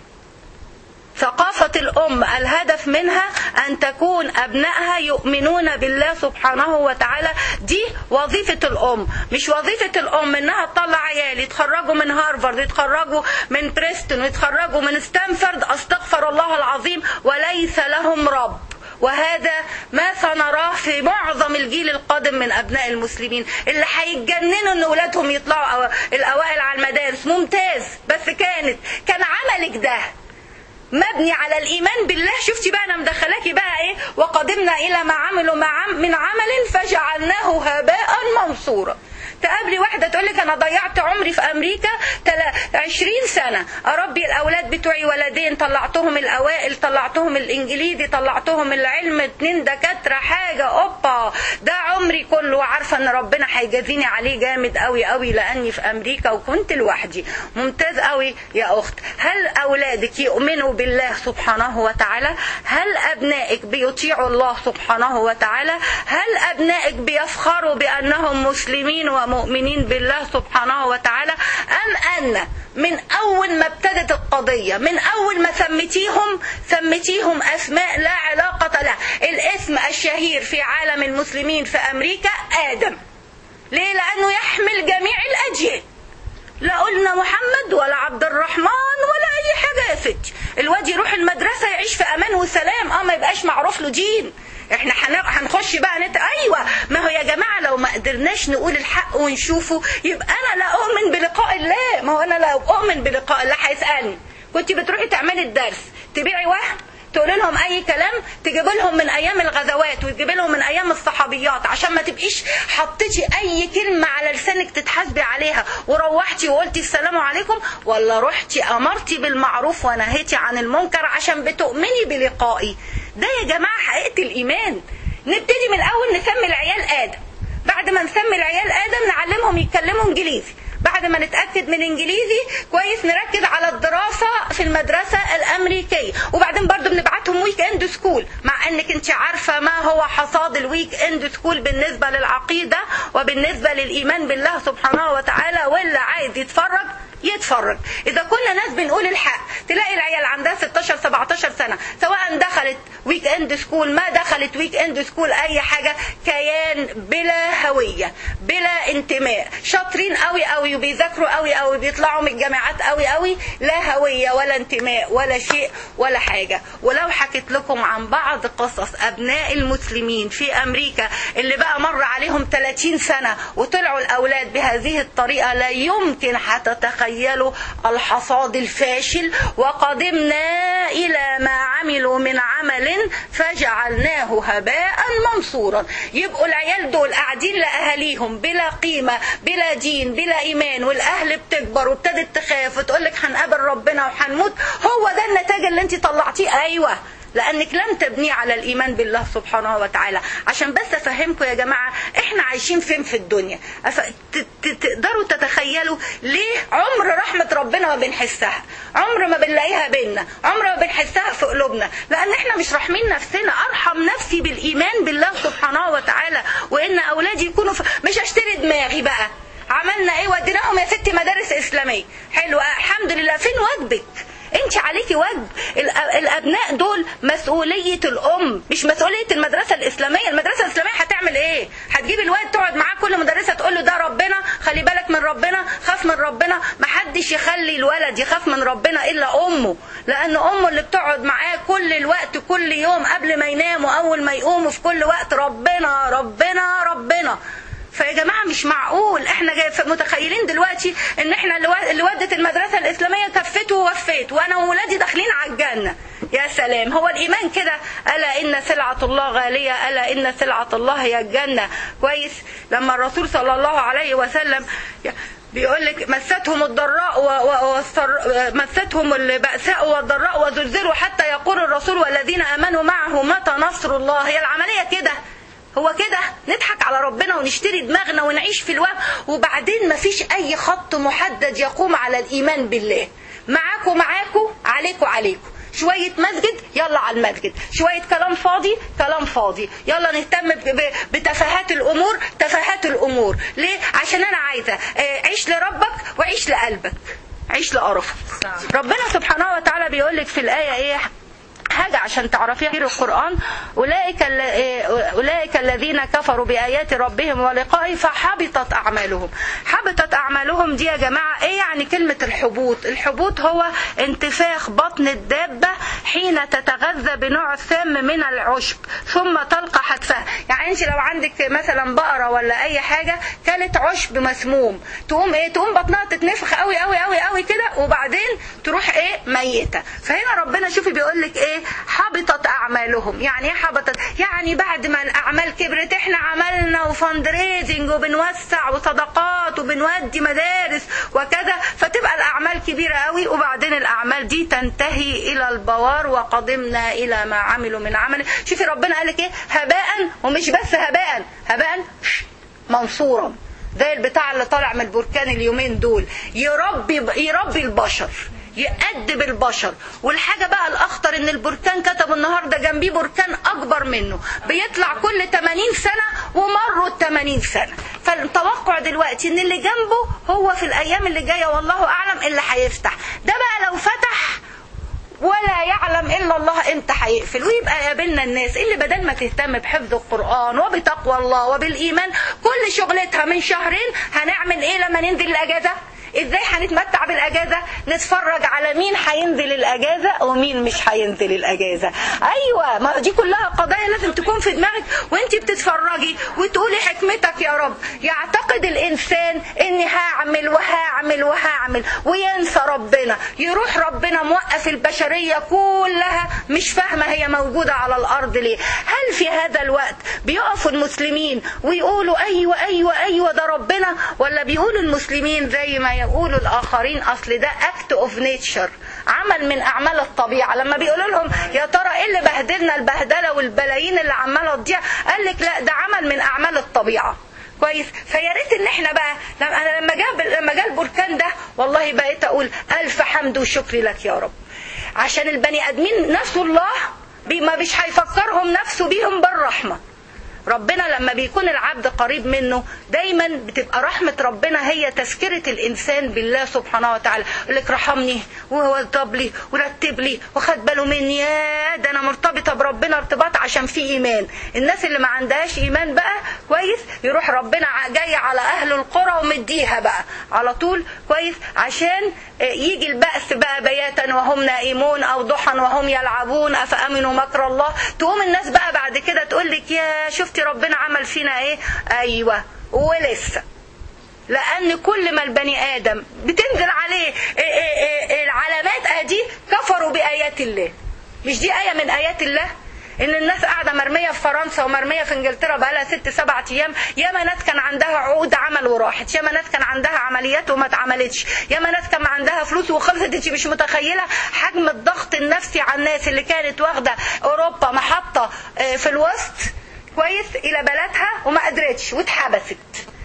ثقافة الأم الهدف منها أن تكون أبنائها يؤمنون بالله سبحانه وتعالى دي وظيفة الأم مش وظيفة الأم إنها تطلع عيال يتخرجوا من هارفارد يتخرجوا من بريستون يتخرجوا من ستانفورد أستغفر الله العظيم وليس لهم رب وهذا ما سنراه في معظم الجيل القادم من ابناء المسلمين اللي هيتجننوا ان اولادهم يطلعوا أو- الاوائل على المدارس ممتاز بس كانت كان عملك ده مبني على الايمان بالله شفتي بقى انا مدخلاكي بقى ايه وقدمنا الى ما عملوا مع عم من عمل فجعلناه هباء منصورا تقابلي واحده تقول لك انا ضيعت عمري في امريكا تلا 20 سنه اربي الاولاد بتوعي ولدين طلعتهم الاوائل طلعتهم الانجليزي طلعتهم العلم اتنين دكاتره حاجه اوبا ده عمري كله وعارفه ان ربنا هيجازيني عليه جامد قوي قوي لاني في امريكا وكنت لوحدي ممتاز قوي يا اخت هل اولادك يؤمنوا بالله سبحانه وتعالى هل ابنائك بيطيعوا الله سبحانه وتعالى هل ابنائك بيفخروا بانهم مسلمين ومؤمنين بالله سبحانه وتعالى ام ان من اول ما ابتدت القضيه من اول ما سميتيهم سميتيهم اسماء لا علاقه لها الاسم الشهير في عالم المسلمين في امريكا ادم ليه لانه يحمل جميع الاجيال لا قلنا محمد ولا عبد الرحمن ولا اي حاجه يا ستي الواد يروح المدرسه يعيش في امان وسلام اه ما يبقاش معروف له دين احنا هن- هنخش بقى نت... ايوه ما هو يا جماعه لو ما قدرناش نقول الحق ونشوفه يبقى انا لا اؤمن بلقاء الله ما هو انا لو اؤمن بلقاء الله هيسالني كنت بتروحي تعملي الدرس تبيعي وهم تقول لهم اي كلام تجيب لهم من ايام الغزوات وتجيب لهم من ايام الصحابيات عشان ما تبقيش حطيتي اي كلمه على لسانك تتحاسبي عليها وروحتي وقلتي السلام عليكم ولا رحتي امرتي بالمعروف ونهيتي عن المنكر عشان بتؤمني بلقائي ده يا جماعه حقيقه الايمان نبتدي من الاول نسمي العيال ادم بعد ما نسمي العيال ادم نعلمهم يتكلموا انجليزي بعد ما نتاكد من انجليزي كويس نركز على الدراسه في المدرسه الامريكيه وبعدين برضو بنبعتهم ويك اند سكول مع انك انت عارفه ما هو حصاد الويك اند سكول بالنسبه للعقيده وبالنسبه للايمان بالله سبحانه وتعالى واللي عايز يتفرج يتفرج اذا كنا ناس بنقول الحق تلاقي العيال عندها 16 17 سنه سواء دخلت ويك اند سكول ما دخلت ويك اند سكول اي حاجه كيان بلا هويه بلا انتماء شاطرين قوي قوي وبيذاكروا قوي قوي بيطلعوا من الجامعات قوي قوي لا هويه ولا انتماء ولا شيء ولا حاجه ولو حكيت لكم عن بعض قصص ابناء المسلمين في امريكا اللي بقى مر عليهم 30 سنه وطلعوا الاولاد بهذه الطريقه لا يمكن هتتخيل تخيلوا الحصاد الفاشل وقدمنا إلى ما عملوا من عمل فجعلناه هباء منصورا يبقوا العيال دول قاعدين لأهاليهم بلا قيمة بلا دين بلا إيمان والأهل بتكبر وابتدت تخاف وتقول لك هنقابل ربنا وهنموت هو ده النتاج اللي انت طلعتيه أيوه لانك لم تبنيه على الايمان بالله سبحانه وتعالى عشان بس افهمكم يا جماعه احنا عايشين فين في الدنيا أف... ت... ت... تقدروا تتخيلوا ليه عمر رحمه ربنا ما بنحسها عمر ما بنلاقيها بينا عمر ما بنحسها في قلوبنا لان احنا مش راحمين نفسنا ارحم نفسي بالايمان بالله سبحانه وتعالى وان اولادي يكونوا في... مش اشتري دماغي بقى عملنا ايه وديناهم يا ستي مدارس اسلاميه حلو الحمد لله فين واجبك انت عليكي واجب الابناء دول مسؤوليه الام مش مسؤوليه المدرسه الاسلاميه المدرسه الاسلاميه هتعمل ايه هتجيب الواد تقعد معاه كل مدرسه تقول له ده ربنا خلي بالك من ربنا خاف من ربنا ما حدش يخلي الولد يخاف من ربنا الا امه لان امه اللي بتقعد معاه كل الوقت كل يوم قبل ما ينام واول ما يقوم في كل وقت ربنا ربنا ربنا فيا جماعه مش معقول احنا جاي متخيلين دلوقتي ان احنا اللي ودت المدرسه الاسلاميه كفته ووفيت وانا وولادي داخلين على الجنه يا سلام هو الايمان كده الا ان سلعه الله غاليه الا ان سلعه الله هي الجنه كويس لما الرسول صلى الله عليه وسلم بيقول لك مستهم الضراء والسر... مستهم البأساء والضراء وزلزلوا حتى يقول الرسول والذين آمنوا معه متى نصر الله هي العملية كده هو كده نضحك على ربنا ونشتري دماغنا ونعيش في الوهم وبعدين مفيش اي خط محدد يقوم على الايمان بالله معاكو معاكو عليكو عليكو شوية مسجد يلا على المسجد شوية كلام فاضي كلام فاضي يلا نهتم بتفاهات الأمور تفاهات الأمور ليه عشان أنا عايزة عيش لربك وعيش لقلبك عيش لقرفك ربنا سبحانه وتعالى بيقول لك في الآية إيه حاجة عشان تعرفيها في القرآن أولئك, أولئك الذين كفروا بآيات ربهم ولقائه فحبطت أعمالهم حبطت أعمالهم دي يا جماعة إيه يعني كلمة الحبوط الحبوط هو انتفاخ بطن الدابة حين تتغذى بنوع سام من العشب ثم تلقى حتفها يعني انت لو عندك مثلا بقرة ولا أي حاجة كانت عشب مسموم تقوم إيه تقوم بطنها تتنفخ قوي قوي قوي قوي كده وبعدين تروح إيه ميتة فهنا ربنا شوفي بيقول لك إيه حبطت اعمالهم يعني ايه حبطت يعني بعد ما الاعمال كبرت احنا عملنا وفند ريزنج وبنوسع وصدقات وبنودي مدارس وكذا فتبقى الاعمال كبيره قوي وبعدين الاعمال دي تنتهي الى البوار وقدمنا الى ما عملوا من عمل شوفي ربنا قال لك ايه هباء ومش بس هباء هباء منصورا زي البتاع اللي طالع من البركان اليومين دول يربي يربي البشر يأدب البشر والحاجة بقى الأخطر إن البركان كتب النهاردة جنبيه بركان أكبر منه بيطلع كل 80 سنة ومروا ال 80 سنة فالتوقع دلوقتي إن اللي جنبه هو في الأيام اللي جاية والله أعلم اللي هيفتح ده بقى لو فتح ولا يعلم الا الله امتى هيقفل ويبقى يقابلنا الناس اللي بدل ما تهتم بحفظ القران وبتقوى الله وبالايمان كل شغلتها من شهرين هنعمل ايه لما ننزل الاجازه ازاي هنتمتع بالاجازه نتفرج على مين هينزل الاجازه ومين مش هينزل الاجازه ايوه ما دي كلها قضايا لازم تكون في دماغك وانت بتتفرجي وتقولي حكمتك يا رب يعتقد الانسان اني هعمل وهعمل وهعمل وينسى ربنا يروح ربنا موقف البشريه كلها مش فاهمه هي موجوده على الارض ليه هل في هذا الوقت بيقفوا المسلمين ويقولوا ايوه ايوه ايوه ده ربنا ولا بيقولوا المسلمين زي ما يقولوا الاخرين اصل ده اكت اوف نيتشر عمل من اعمال الطبيعه لما بيقولوا لهم يا ترى ايه اللي بهدلنا البهدله والبلايين اللي عماله تضيع قال لك لا ده عمل من اعمال الطبيعه كويس فيا ريت ان احنا بقى لما انا لما جاب لما جاء البركان ده والله بقيت اقول الف حمد وشكر لك يا رب عشان البني ادمين نسوا الله بي- ما مش هيفكرهم نفسه بيهم بالرحمه ربنا لما بيكون العبد قريب منه دايما بتبقى رحمة ربنا هي تذكرة الإنسان بالله سبحانه وتعالى يقول لك رحمني ووضب لي ورتب لي وخد باله مني يا ده أنا مرتبطة بربنا ارتباط عشان في إيمان الناس اللي ما عندهاش إيمان بقى كويس يروح ربنا ع- جاي على أهل القرى ومديها بقى على طول كويس عشان آه، يجي البأس بقى بياتا وهم نائمون أو ضحى وهم يلعبون أفأمنوا مكر الله تقوم الناس بقى بعد كده تقول لك يا شفتي ربنا عمل فينا ايه ايوه ولسه لان كل ما البني ادم بتنزل عليه إيه إيه إيه العلامات ادي كفروا بايات الله مش دي ايه من ايات الله ان الناس قاعده مرميه في فرنسا ومرميه في انجلترا بقالها ست سبعة ايام ياما ناس كان عندها عقود عمل وراحت ياما ناس كان عندها عمليات وما اتعملتش ياما ناس كان عندها فلوس وخلصت انت مش متخيله حجم الضغط النفسي على الناس اللي كانت واخده اوروبا محطه آه، في الوسط كويس الى بلدها وما قدرتش واتحبست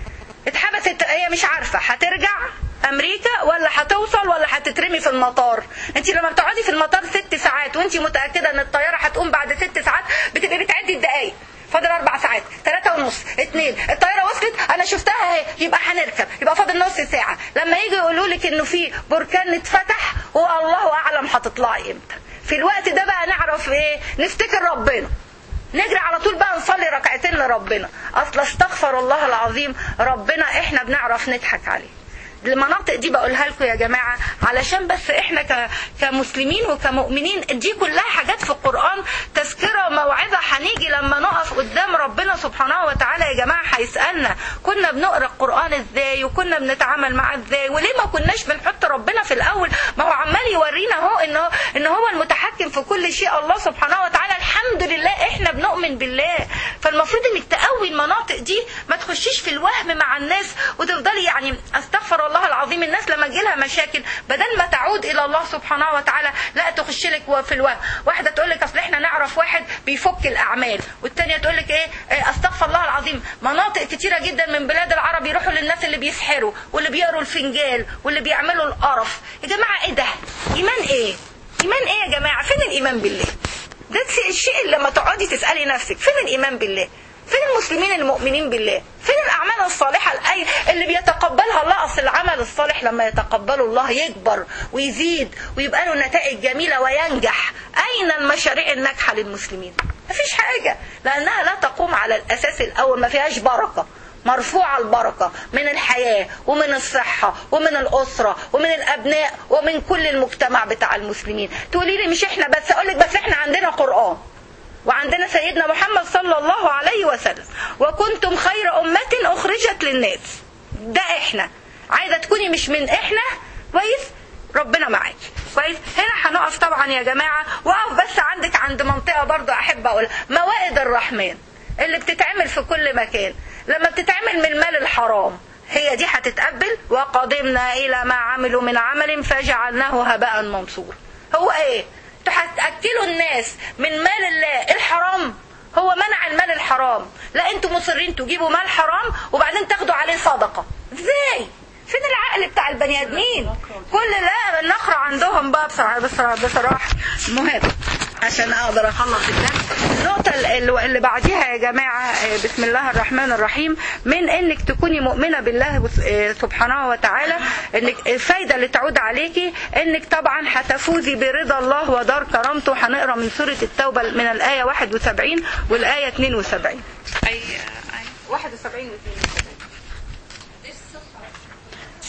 اتحبست هي مش عارفه هترجع امريكا ولا هتوصل ولا هتترمي في المطار انت لما بتقعدي في المطار ست ساعات وانت متاكده ان الطياره هتقوم بعد ست ساعات بتبقي بتعدي الدقايق فاضل اربع ساعات ثلاثة ونص اتنين الطياره وصلت انا شفتها اهي يبقى هنركب يبقى فاضل نص ساعه لما يجي يقولوا لك انه في بركان اتفتح والله اعلم هتطلعي امتى في الوقت ده بقى نعرف ايه نفتكر ربنا نجري على طول بقى نصلي ركعتين لربنا اصل استغفر الله العظيم ربنا احنا بنعرف نضحك عليه المناطق دي بقولها لكم يا جماعة علشان بس احنا ك- كمسلمين وكمؤمنين دي كلها حاجات في القرآن تذكرة وموعظة هنيجي لما نقف قدام ربنا سبحانه وتعالى يا جماعة هيسألنا كنا بنقرأ القرآن ازاي وكنا بنتعامل معاه ازاي وليه ما كناش بنحط ربنا في الأول ما هو عمال يورينا اهو ان هو ان هو المتحكم في كل شيء الله سبحانه وتعالى الحمد لله احنا بنؤمن بالله فالمفروض انك تقوي المناطق دي ما تخشيش في الوهم مع الناس وتفضلي يعني استغفر الله العظيم الناس لما تجيلها مشاكل بدل ما تعود الى الله سبحانه وتعالى لا تخش لك في الوهم واحده تقول لك اصل احنا نعرف واحد بيفك الاعمال والتانيه تقول لك ايه إيه، استغفر الله العظيم مناطق كتيره جدا من بلاد العرب يروحوا للناس اللي بيسحروا واللي بيقروا الفنجان واللي بيعملوا القرف يا جماعه ايه ده ايمان ايه ايمان ايه يا جماعه فين الايمان بالله ده الشيء اللي لما تقعدي تسالي نفسك فين الايمان بالله فين المسلمين المؤمنين بالله فين الاعمال الصالحه الاي اللي بيتقبلها الله اصل العمل الصالح لما يتقبله الله يكبر ويزيد ويبقى له نتائج جميله وينجح اين المشاريع الناجحه للمسلمين مفيش حاجه لانها لا تقوم على الاساس الاول ما فيهاش بركه مرفوعة البركة من الحياة ومن الصحة ومن الأسرة ومن الأبناء ومن كل المجتمع بتاع المسلمين تقولي لي مش احنا بس أقولك بس احنا عندنا قرآن وعندنا سيدنا محمد صلى الله عليه وسلم وكنتم خير أمة أخرجت للناس ده احنا عايزة تكوني مش من احنا كويس ربنا معاك كويس هنا هنقف طبعا يا جماعة وقف بس عندك عند منطقة برضو أحب أقول موائد الرحمن اللي بتتعمل في كل مكان لما بتتعمل من المال الحرام هي دي هتتقبل وقدمنا إلى ما عملوا من عمل فجعلناه هباء منصور هو ايه انتوا هتاكلوا الناس من مال الله الحرام هو منع المال الحرام لا انتوا مصرين تجيبوا مال حرام وبعدين تاخدوا عليه صدقه ازاي فين العقل بتاع البني ادمين كل لا النخرة عندهم بقى بصراحة, بصراحة, بصراحة المهم عشان اقدر اخلص الدرس النقطة اللي اللي بعديها يا جماعة آه، بسم الله الرحمن الرحيم من انك تكوني مؤمنة بالله وس- آه، سبحانه وتعالى انك الفايدة اللي تعود عليكي انك طبعا هتفوزي برضا الله ودار كرامته هنقرا من سورة التوبة من الآية 71 والآية 72 أي أي 71 و 72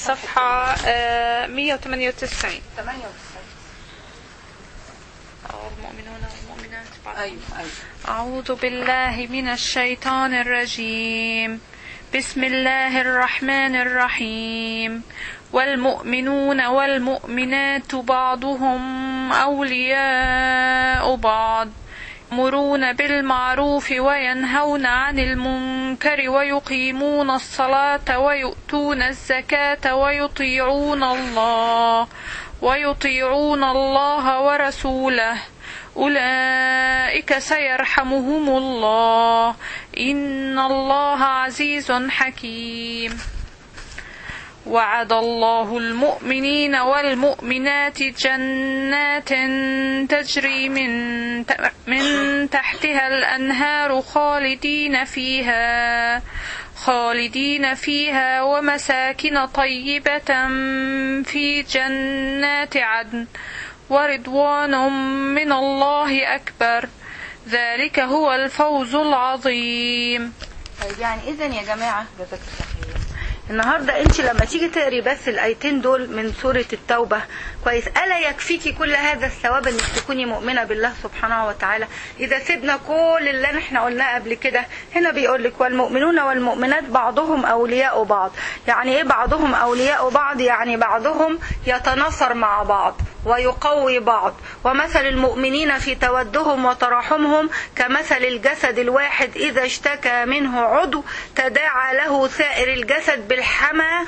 صفحة آه، 198 المؤمنون والمؤمنات بعضهم ايوه ايوه أعوذ بالله من الشيطان الرجيم بسم الله الرحمن الرحيم والمؤمنون والمؤمنات بعضهم أولياء بعض يأمرون بالمعروف وينهون عن المنكر ويقيمون الصلاة ويؤتون الزكاة ويطيعون الله ويطيعون الله ورسوله أولئك سيرحمهم الله إن الله عزيز حكيم وعد الله المؤمنين والمؤمنات جنات تجري من من تحتها الأنهار خالدين فيها خالدين فيها ومساكن طيبة في جنات عدن ورضوان من الله أكبر ذلك هو الفوز العظيم طيب يعني اذا يا جماعه جزاك الله خير النهارده انت لما تيجي تقري بس الايتين دول من سوره التوبه كويس الا يكفيكي كل هذا الثواب انك تكوني مؤمنه بالله سبحانه وتعالى اذا سيبنا كل اللي احنا قلناه قبل كده هنا بيقول لك والمؤمنون والمؤمنات بعضهم اولياء بعض يعني ايه بعضهم اولياء بعض يعني بعضهم يتناصر مع بعض ويقوي بعض ومثل المؤمنين في تودهم وتراحمهم كمثل الجسد الواحد إذا اشتكى منه عضو تداعى له سائر الجسد بالحمى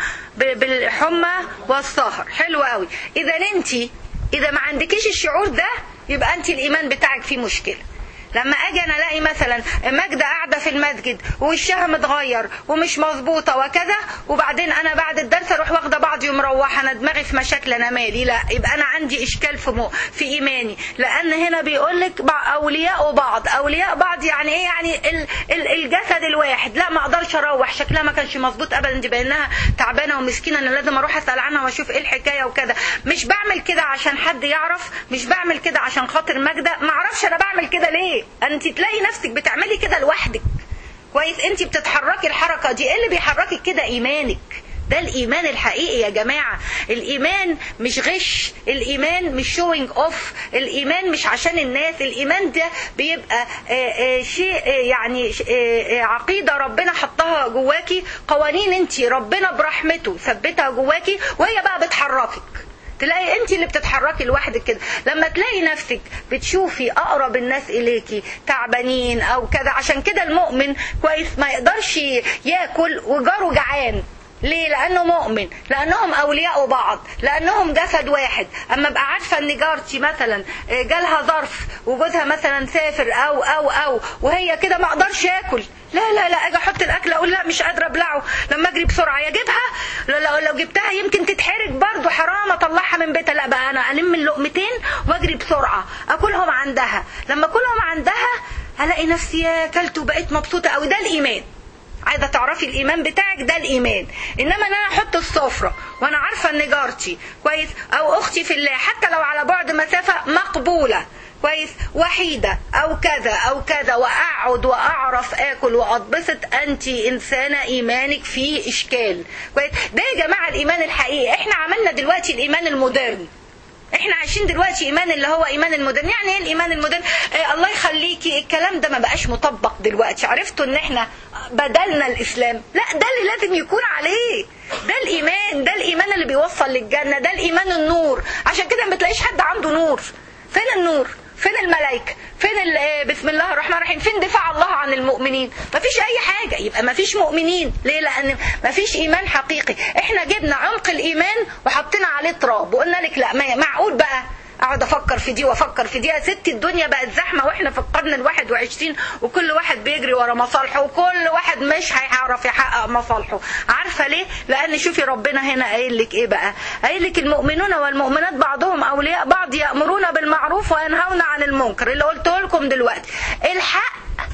بالحمى والسهر حلو قوي إذا أنت إذا ما عندكيش الشعور ده يبقى أنت الإيمان بتاعك فيه مشكلة لما اجي انا الاقي مثلا ماجده قاعده في المسجد ووشها متغير ومش مظبوطه وكذا وبعدين انا بعد الدرس اروح واخده بعضي ومروحه انا دماغي في مشاكل انا مالي لا يبقى انا عندي اشكال في مو في ايماني لان هنا بيقول لك اولياء بعض اولياء بعض يعني ايه يعني ال ال الجسد الواحد لا ما اقدرش اروح شكلها ما كانش مظبوط ابدا دي بانها تعبانه ومسكينه انا لازم اروح اسال عنها واشوف ايه الحكايه وكذا مش بعمل كده عشان حد يعرف مش بعمل كده عشان خاطر ماجده ما اعرفش انا بعمل كده ليه انت تلاقي نفسك بتعملي كده لوحدك كويس انت بتتحركي الحركه دي ايه اللي بيحركك كده ايمانك ده الايمان الحقيقي يا جماعه الايمان مش غش الايمان مش شوينج اوف الايمان مش عشان الناس الايمان ده بيبقى آآ آآ شيء آآ يعني عقيده ربنا حطها جواكي قوانين انت ربنا برحمته ثبتها جواكي وهي بقى بتحركك تلاقي انت اللي بتتحركي لوحدك كده لما تلاقي نفسك بتشوفي اقرب الناس اليكي تعبانين او كذا عشان كده المؤمن كويس ما يقدرش ياكل وجاره جعان ليه لانه مؤمن لانهم اولياء بعض لانهم جسد واحد اما ابقى عارفه ان جارتي مثلا جالها ظرف وجوزها مثلا سافر او او او وهي كده ما اقدرش اكل لا لا لا اجي احط الاكل اقول لا مش قادره ابلعه لما اجري بسرعه يا اجيبها لو, لو جبتها يمكن تتحرق برضه حرام اطلعها من بيتها لا بقى انا الم اللقمتين واجري بسرعه اكلهم عندها لما اكلهم عندها الاقي نفسي اكلت وبقيت مبسوطه قوي ده الايمان عايزه تعرفي الايمان بتاعك ده الايمان انما ان انا احط السفره وانا عارفه ان جارتي كويس او اختي في الله حتى لو على بعد مسافه مقبوله كويس وحيدة أو كذا أو كذا وأقعد وأعرف آكل وأتبسط أنت إنسانة إيمانك فيه إشكال كويس ده يا جماعة الإيمان الحقيقي إحنا عملنا دلوقتي الإيمان المودرن احنا عايشين دلوقتي ايمان اللي هو ايمان المودرن يعني ايه الايمان المودرن اه الله يخليكي الكلام ده ما بقاش مطبق دلوقتي عرفتوا ان احنا بدلنا الاسلام لا ده اللي لازم يكون عليه ده الايمان ده الايمان اللي بيوصل للجنه ده الايمان النور عشان كده ما بتلاقيش حد عنده نور فين النور فين الملائكة فين بسم الله الرحمن الرحيم فين دفاع الله عن المؤمنين مفيش اي حاجة يبقى مفيش مؤمنين ليه لان مفيش ايمان حقيقي احنا جبنا عمق الايمان وحطينا عليه تراب وقلنا لك لا ما معقول بقى اقعد افكر في دي وافكر في دي يا ست الدنيا بقت زحمه واحنا في القرن الواحد وعشرين وكل واحد بيجري ورا مصالحه وكل واحد مش هيعرف يحقق مصالحه عارفه ليه لان شوفي ربنا هنا قايل لك ايه بقى قايل لك المؤمنون والمؤمنات بعضهم اولياء بعض يامرون بالمعروف وينهون عن المنكر اللي قلته لكم دلوقتي الحق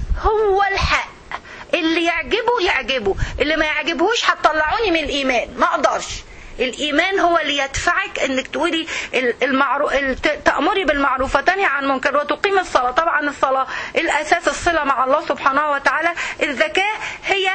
هو الحق اللي يعجبه يعجبه اللي ما يعجبهوش هتطلعوني من الايمان ما اقدرش الايمان هو اللي يدفعك انك تقولي المعروف تامري بالمعروف وتنهي عن المنكر وتقيم الصلاه طبعا الصلاه الاساس الصله مع الله سبحانه وتعالى الزكاه هي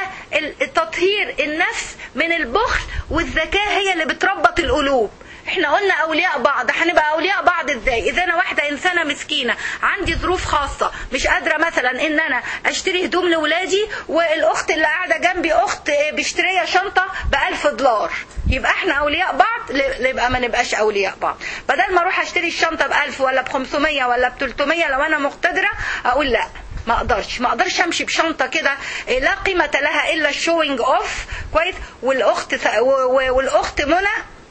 تطهير النفس من البخل والزكاه هي اللي بتربط القلوب احنا قلنا اولياء بعض هنبقى اولياء بعض ازاي اذا انا واحده انسانه مسكينه عندي ظروف خاصه مش قادره مثلا ان انا اشتري هدوم لاولادي والاخت اللي قاعده جنبي اخت بيشتريها شنطه ب 1000 دولار يبقى احنا اولياء بعض يبقى ما نبقاش اولياء بعض بدل ما اروح اشتري الشنطه ب 1000 ولا ب 500 ولا ب 300 لو انا مقتدره اقول لا ما اقدرش ما اقدرش امشي بشنطه كده لا قيمه لها الا الشوينج اوف كويس والاخت والاخت منى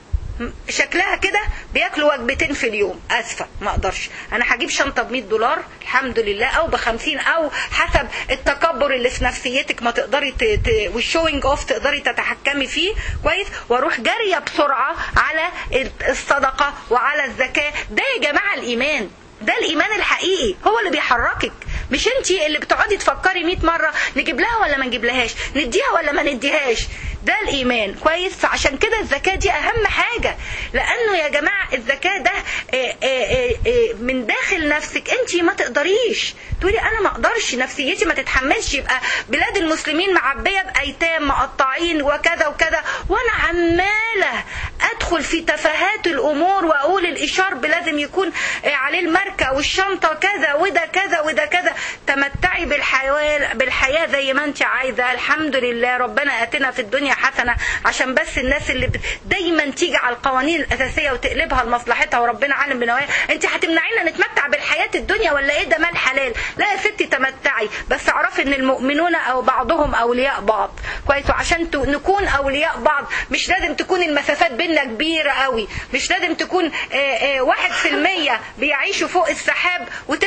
شكلها كده بياكلوا وجبتين في اليوم اسفه ما اقدرش انا هجيب شنطه ب 100 دولار الحمد لله او ب 50 او حسب التكبر اللي في نفسيتك ما تقدري ت... ت... والشوينج اوف تقدري تتحكمي فيه كويس واروح جاريه بسرعه على الصدقه وعلى الزكاه ده يا جماعه الايمان ده الايمان الحقيقي هو اللي بيحركك مش انت اللي بتقعدي تفكري 100 مره نجيب لها ولا ما نجيب لهاش نديها ولا ما نديهاش ده الايمان كويس فعشان كده الزكاه دي اهم حاجه لانه يا جماعه الزكاه ده آآ آآ آآ من داخل نفسك انت ما تقدريش تقولي انا ما اقدرش نفسيتي ما تتحملش يبقى بلاد المسلمين معبيه بايتام مقطعين وكذا وكذا وانا عماله ادخل في تفاهات الامور واقول الاشارب لازم يكون عليه الماركه والشنطه كذا وده كذا وده كذا تمتعي بالحياه بالحياه زي ما انت عايزه الحمد لله ربنا اتنا في الدنيا حسنه عشان بس الناس اللي دايما تيجي على القوانين الاساسيه وتقلبها لمصلحتها وربنا عالم بنوايا انت هتمنعينا نتمتع بالحياه الدنيا ولا ايه ده مال حلال لا يا ستي تمتعي بس اعرفي ان المؤمنون او بعضهم اولياء بعض كويس وعشان نكون اولياء بعض مش لازم تكون المسافات بيننا كبيره قوي مش لازم تكون واحد في المية بيعيشوا فوق السحاب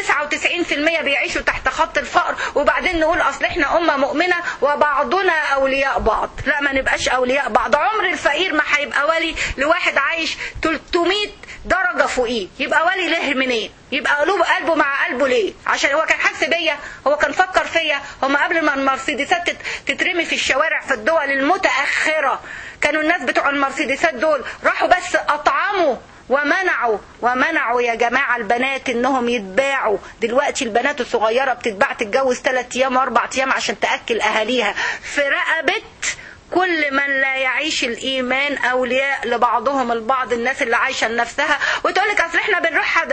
و99% بيعيشوا تحت خط الفقر وبعدين نقول اصل احنا امه مؤمنه وبعضنا اولياء بعض لا ما نبقاش اولياء بعض عمر الفقير ما هيبقى ولي لواحد عايش 300 درجة فوقيه يبقى ولي له منين يبقى قلوب قلبه مع قلبه ليه عشان هو كان حاسس بيا هو كان فكر فيا هم قبل ما المرسيدسات تترمي في الشوارع في الدول المتأخرة كانوا الناس بتوع المرسيدسات دول راحوا بس أطعموا ومنعوا ومنعوا يا جماعة البنات انهم يتباعوا دلوقتي البنات الصغيرة بتتباع تتجوز 3 ايام واربع ايام عشان تأكل اهاليها في رقبة كل من لا يعيش الايمان اولياء لبعضهم البعض الناس اللي عايشه لنفسها وتقول لك اصل احنا بنروح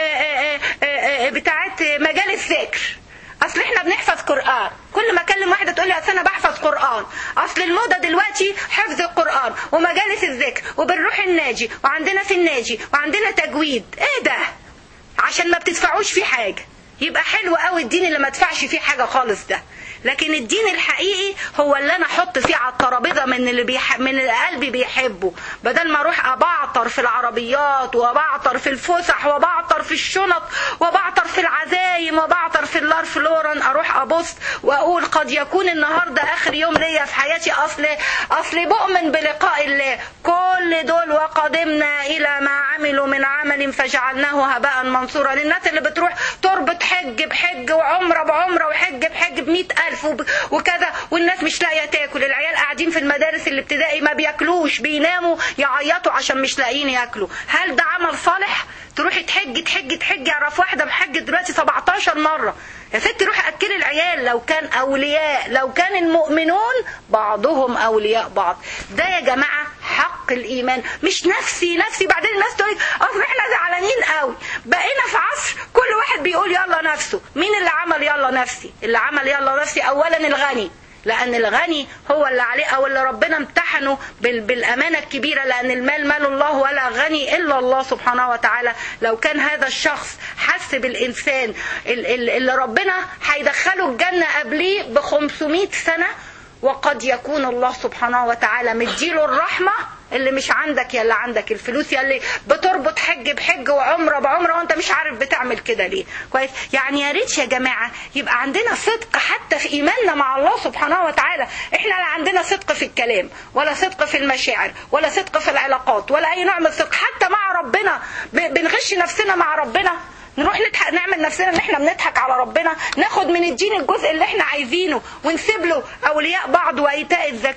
بتاعت مجال الذكر اصل احنا بنحفظ قران كل ما اكلم واحده تقول لي اصل انا بحفظ قران اصل الموضه دلوقتي حفظ القران ومجالس الذكر وبنروح الناجي وعندنا في الناجي وعندنا تجويد ايه ده عشان ما بتدفعوش فيه حاجه يبقى حلو قوي الدين اللي ما ادفعش فيه حاجه خالص ده لكن الدين الحقيقي هو اللي انا احط فيه على الترابيزه من اللي بيح... من اللي قلبي بيحبه بدل ما اروح ابعطر في العربيات وابعطر في الفسح وابعطر في الشنط وابعطر في العزايم وابعطر في اللار فلوران اروح ابص واقول قد يكون النهارده اخر يوم ليا في حياتي اصل اصل بؤمن بلقاء الله كل دول وقدمنا الى ما عملوا من عمل فجعلناه هباء منصورا للناس اللي بتروح تربط حج بحج وعمره بعمره وحج بحج بمئة ألف وكذا والناس مش لاقية تاكل العيال قاعدين في المدارس الابتدائي ما بياكلوش بيناموا يعيطوا عشان مش لاقيين ياكلوا هل ده عمل صالح تروحي تحجي تحجي تحجي اعرف واحده محجه دلوقتي 17 مره يا ستي روحي اكلي العيال لو كان اولياء لو كان المؤمنون بعضهم اولياء بعض ده يا جماعه حق الايمان مش نفسي نفسي بعدين الناس تقول اصل احنا زعلانين قوي بقينا في عصر كل واحد بيقول يلا نفسه مين اللي عمل يلا نفسي اللي عمل يلا نفسي اولا الغني لأن الغني هو اللي عليه أو اللي ربنا امتحنه بالأمانة الكبيرة لأن المال مال الله ولا غني إلا الله سبحانه وتعالى لو كان هذا الشخص حس بالإنسان اللي ربنا هيدخله الجنة قبليه ب 500 سنة وقد يكون الله سبحانه وتعالى مديله الرحمة اللي مش عندك يا اللي عندك الفلوس يا اللي بتربط حج بحج وعمره بعمره وانت مش عارف بتعمل كده ليه كويس يعني يا ريت يا جماعه يبقى عندنا صدق حتى في ايماننا مع الله سبحانه وتعالى احنا لا عندنا صدق في الكلام ولا صدق في المشاعر ولا صدق في العلاقات ولا اي نوع من الصدق حتى مع ربنا بنغش نفسنا مع ربنا نروح نضحك نعمل نفسنا ان احنا بنضحك على ربنا ناخد من الدين الجزء اللي احنا عايزينه ونسيب له اولياء بعض وايتاء الزكاه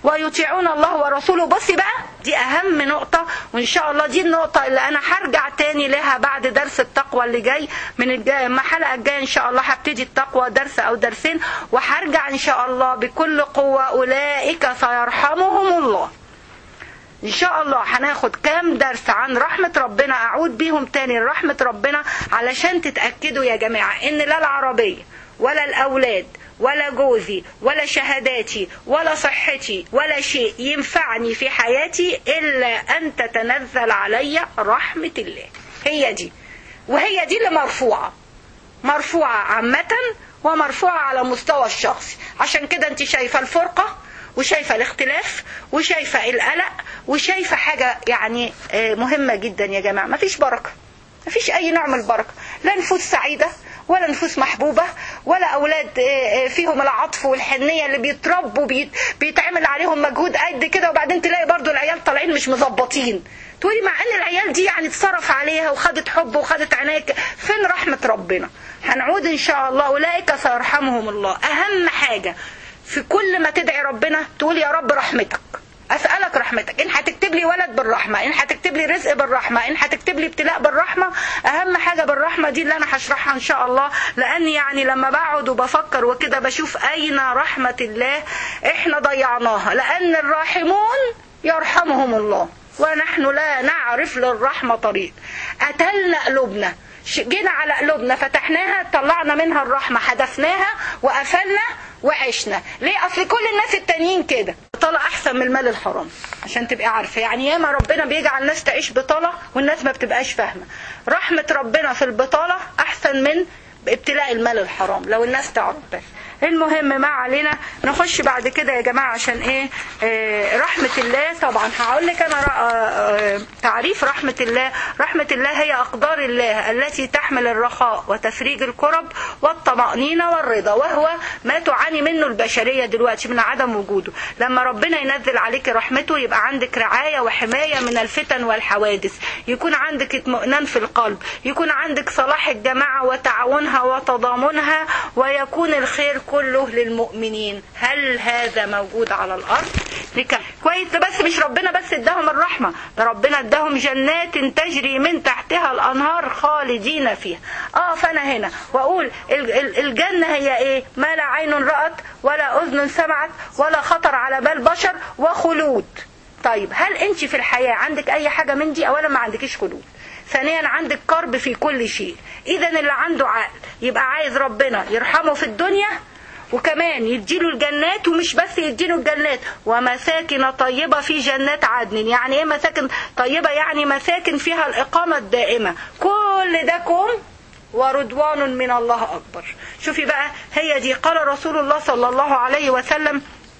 ويطيعون الله ورسوله بصي بقى دي اهم نقطة وان شاء الله دي النقطة اللي انا هرجع تاني لها بعد درس التقوى اللي جاي من الجاي الحلقة الجاية ان شاء الله هبتدي التقوى درس او درسين وهرجع ان شاء الله بكل قوة اولئك سيرحمهم الله ان شاء الله هناخد كام درس عن رحمة ربنا اعود بيهم تاني لرحمة ربنا علشان تتأكدوا يا جماعة ان لا العربية ولا الاولاد ولا جوزي ولا شهاداتي ولا صحتي ولا شيء ينفعني في حياتي الا ان تتنزل علي رحمة الله هي دي وهي دي اللي مرفوعة مرفوعة عامة ومرفوعة على مستوى الشخصي عشان كده انت شايفة الفرقة وشايفة الاختلاف وشايفة القلق وشايفة حاجة يعني مهمة جدا يا جماعة مفيش بركة مفيش أي نوع من البركة لا نفوس سعيدة ولا نفوس محبوبة ولا أولاد فيهم العطف والحنية اللي بيتربوا بيت بيتعمل عليهم مجهود قد كده وبعدين تلاقي برضو العيال طالعين مش مظبطين تقولي مع ان العيال دي يعني اتصرف عليها وخدت حب وخدت عناية فين رحمة ربنا هنعود ان شاء الله اولئك سيرحمهم الله اهم حاجة في كل ما تدعي ربنا تقول يا رب رحمتك اسالك رحمتك ان هتكتب لي ولد بالرحمه ان هتكتب لي رزق بالرحمه ان هتكتب لي ابتلاء بالرحمه اهم حاجه بالرحمه دي اللي انا هشرحها ان شاء الله لان يعني لما بقعد وبفكر وكده بشوف اين رحمه الله احنا ضيعناها لان الراحمون يرحمهم الله ونحن لا نعرف للرحمه طريق قتلنا قلوبنا جينا على قلوبنا فتحناها طلعنا منها الرحمه حدفناها وقفلنا وعشنا ليه اصل كل الناس التانيين كده طلع احسن من المال الحرام عشان تبقى عارفه يعني ياما ربنا بيجعل الناس تعيش بطاله والناس ما بتبقاش فاهمه رحمه ربنا في البطاله احسن من ابتلاء المال الحرام لو الناس تعرف بس المهم ما علينا نخش بعد كده يا جماعة عشان ايه آه رحمة الله طبعا هقول لك انا آه تعريف رحمة الله رحمة الله هي اقدار الله التي تحمل الرخاء وتفريج الكرب والطمأنينة والرضا وهو ما تعاني منه البشرية دلوقتي من عدم وجوده لما ربنا ينزل عليك رحمته يبقى عندك رعاية وحماية من الفتن والحوادث يكون عندك اطمئنان في القلب يكون عندك صلاح الجماعة وتعاونها وتضامنها ويكون الخير كله للمؤمنين هل هذا موجود على الارض لك كويس بس مش ربنا بس اداهم الرحمه ده ربنا اداهم جنات تجري من تحتها الانهار خالدين فيها اه فانا هنا واقول الجنه هي ايه ما لا عين رات ولا اذن سمعت ولا خطر على بال بشر وخلود طيب هل انت في الحياه عندك اي حاجه من دي اولا ما عندكيش خلود ثانيا عندك كرب في كل شيء اذا اللي عنده عقل يبقى عايز ربنا يرحمه في الدنيا وكمان يديله الجنات ومش بس يديله الجنات ومساكن طيبة في جنات عدن يعني ايه مساكن طيبة يعني مساكن فيها الإقامة الدائمة كل ده كوم ورضوان من الله أكبر شوفي بقى هي دي قال رسول الله صلى الله عليه وسلم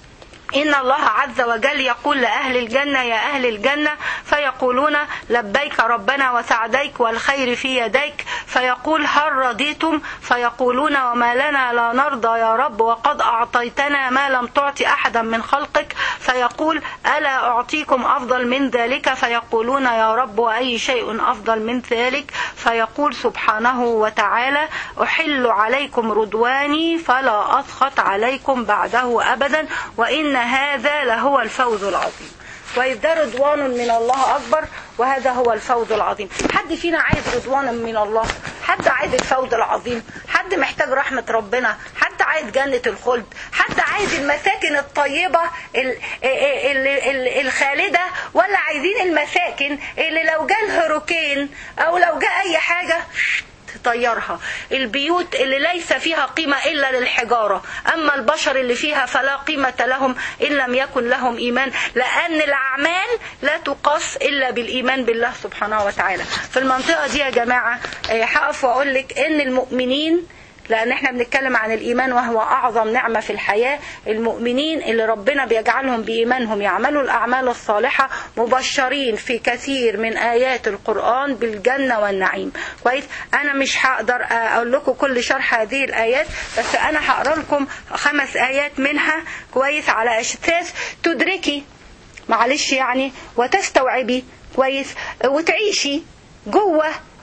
إن الله عز وجل يقول لأهل الجنة يا أهل الجنة فيقولون لبيك ربنا وسعديك والخير في يديك فيقول هل رضيتم فيقولون وما لنا لا نرضى يا رب وقد أعطيتنا ما لم تعط أحدا من خلقك فيقول ألا أعطيكم أفضل من ذلك فيقولون يا رب وأي شيء أفضل من ذلك فيقول سبحانه وتعالى أحل عليكم رضواني فلا أسخط عليكم بعده أبدا وإن هذا لهو الفوز العظيم وإذ ده رضوان من الله أكبر وهذا هو الفوز العظيم حد فينا عايز رضوانا من الله حد عايز الفوز العظيم حد محتاج رحمة ربنا حد عايز جنة الخلد حد عايز المساكن الطيبة ال ال ال الخالدة ولا عايزين المساكن اللي لو جاء الهروكين أو لو جاء أي حاجة تطيرها البيوت اللي ليس فيها قيمة إلا للحجارة أما البشر اللي فيها فلا قيمة لهم إن لم يكن لهم إيمان لأن الأعمال لا تقاس إلا بالإيمان بالله سبحانه وتعالى في المنطقة دي يا جماعة هقف وأقول لك إن المؤمنين لأن احنا بنتكلم عن الإيمان وهو أعظم نعمة في الحياة المؤمنين اللي ربنا بيجعلهم بإيمانهم يعملوا الأعمال الصالحة مبشرين في كثير من آيات القرآن بالجنة والنعيم كويس أنا مش هقدر أقول لكم كل شرح هذه الآيات بس أنا هقرأ لكم خمس آيات منها كويس على أساس تدركي معلش يعني وتستوعبي كويس وتعيشي جوه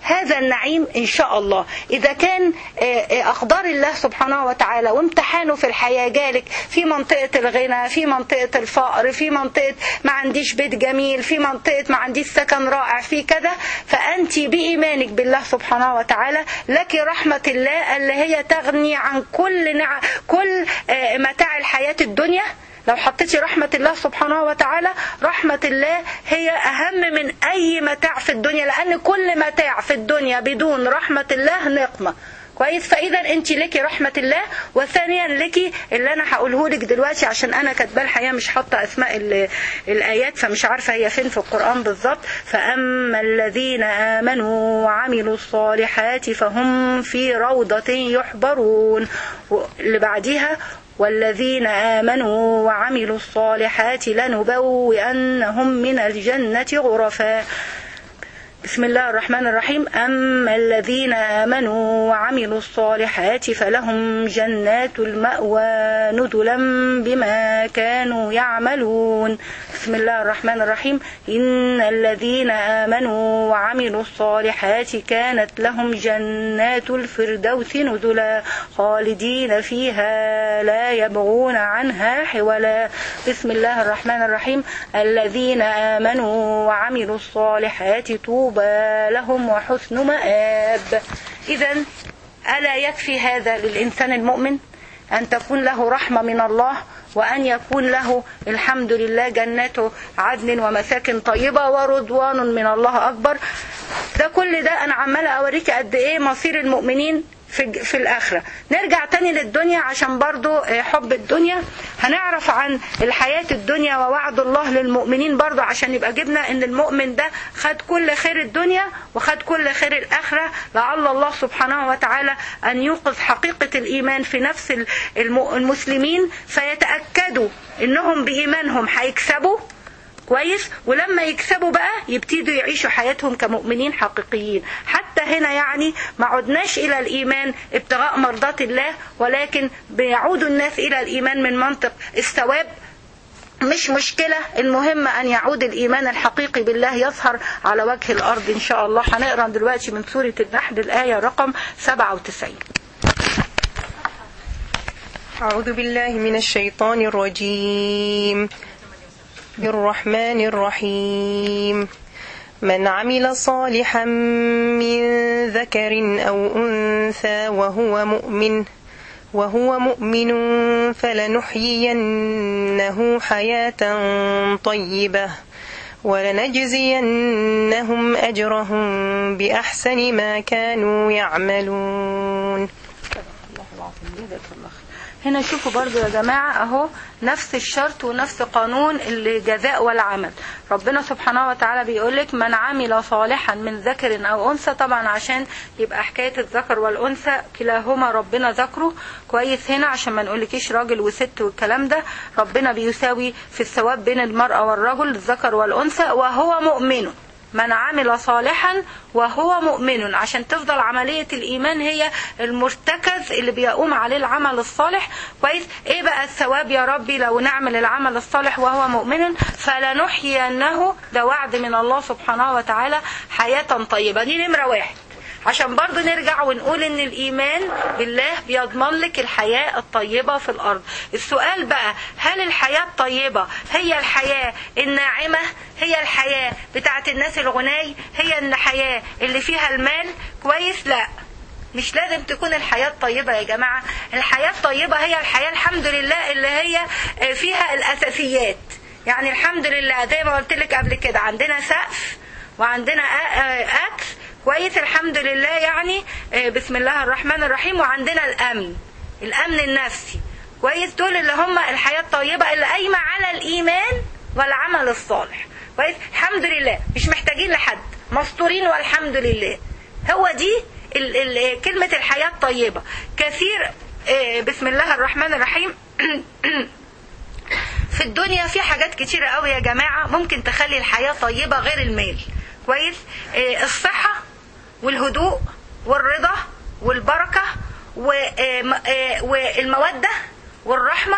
هذا النعيم إن شاء الله إذا كان آه، آه، أقدار الله سبحانه وتعالى وامتحانه في الحياة جالك في منطقة الغنى في منطقة الفقر في منطقة ما عنديش بيت جميل في منطقة ما عنديش سكن رائع في كذا فأنت بإيمانك بالله سبحانه وتعالى لك رحمة الله اللي هي تغني عن كل نع... كل آه، متاع الحياة الدنيا لو حطيتي رحمة الله سبحانه وتعالى رحمة الله هي أهم من أي متاع في الدنيا لأن كل متاع في الدنيا بدون رحمة الله نقمة كويس فاذا انت لك رحمه الله وثانيا لك اللي انا هقوله لك دلوقتي عشان انا كاتبه الحقيقه مش حاطه اسماء ال- الايات فمش عارفه هي فين في القران بالظبط فاما الذين امنوا وعملوا الصالحات فهم في روضه يحبرون اللي بعديها والذين آمنوا وعملوا الصالحات لنبوئنهم من الجنة غرفا بسم الله الرحمن الرحيم أما الذين آمنوا وعملوا الصالحات فلهم جنات المأوى نزلا بما كانوا يعملون بسم الله الرحمن الرحيم إن الذين آمنوا وعملوا الصالحات كانت لهم جنات الفردوس نزلا خالدين فيها لا يبغون عنها حولا بسم الله الرحمن الرحيم الذين آمنوا وعملوا الصالحات طوبى لهم وحسن مآب إذا ألا يكفي هذا للإنسان المؤمن أن تكون له رحمة من الله وأن يكون له الحمد لله جنات عدن ومساكن طيبة ورضوان من الله أكبر ده كل ده أنا عمالة أوريك قد إيه مصير المؤمنين في في الآخرة نرجع تاني للدنيا عشان برضو آه، حب الدنيا هنعرف عن الحياة الدنيا ووعد الله للمؤمنين برضو عشان يبقى جبنا ان المؤمن ده خد كل خير الدنيا وخد كل خير الآخرة لعل الله سبحانه وتعالى أن يوقظ حقيقة الإيمان في نفس الم- المسلمين فيتأكدوا انهم بإيمانهم هيكسبوا كويس ولما يكسبوا بقى يبتدوا يعيشوا حياتهم كمؤمنين حقيقيين حتى هنا يعني ما عدناش إلى الإيمان ابتغاء مرضات الله ولكن بيعود الناس إلى الإيمان من منطق الثواب مش مشكلة المهم أن يعود الإيمان الحقيقي بالله يظهر على وجه الأرض إن شاء الله هنقرأ دلوقتي من سورة النحل الآية رقم 97 أعوذ بالله من الشيطان الرجيم الرحمن الرحيم من عمل صالحا من ذكر أو أنثى وهو مؤمن وهو مؤمن فلنحيينه حياة طيبة ولنجزينهم أجرهم بأحسن ما كانوا يعملون الله العظيم جزاك الله خير. هنا شوفوا برضو يا جماعة اهو نفس الشرط ونفس قانون الجزاء والعمل ربنا سبحانه وتعالى بيقول لك من عمل صالحا من ذكر او انثى طبعا عشان يبقى حكاية الذكر والانثى كلاهما ربنا ذكره كويس هنا عشان ما نقولكيش راجل وست والكلام ده ربنا بيساوي في الثواب بين المرأة والرجل الذكر والانثى وهو مؤمن من عمل صالحا وهو مؤمن عشان تفضل عملية الإيمان هي المرتكز اللي بيقوم عليه العمل الصالح كويس إيه بقى الثواب يا ربي لو نعمل العمل الصالح وهو مؤمن فلنحيينه ده وعد من الله سبحانه وتعالى حياة طيبة دي نمرة واحد عشان برضو نرجع ونقول ان الايمان بالله بيضمن لك الحياة الطيبة في الارض السؤال بقى هل الحياة الطيبة هي الحياة الناعمة هي الحياة بتاعت الناس الغناي هي الحياة اللي فيها المال كويس لا مش لازم تكون الحياة الطيبة يا جماعة الحياة الطيبة هي الحياة الحمد لله اللي هي فيها الأساسيات يعني الحمد لله زي ما قلت لك قبل كده عندنا سقف وعندنا أكل كويس الحمد لله يعني بسم الله الرحمن الرحيم وعندنا الأمن الأمن النفسي كويس دول اللي هم الحياة الطيبة اللي قايمة على الإيمان والعمل الصالح كويس الحمد لله مش محتاجين لحد مستورين والحمد لله هو دي ال ال كلمة الحياة الطيبة كثير بسم الله الرحمن الرحيم في الدنيا في حاجات كتيرة قوي يا جماعة ممكن تخلي الحياة طيبة غير المال كويس الصحة والهدوء والرضا والبركة والمودة والرحمة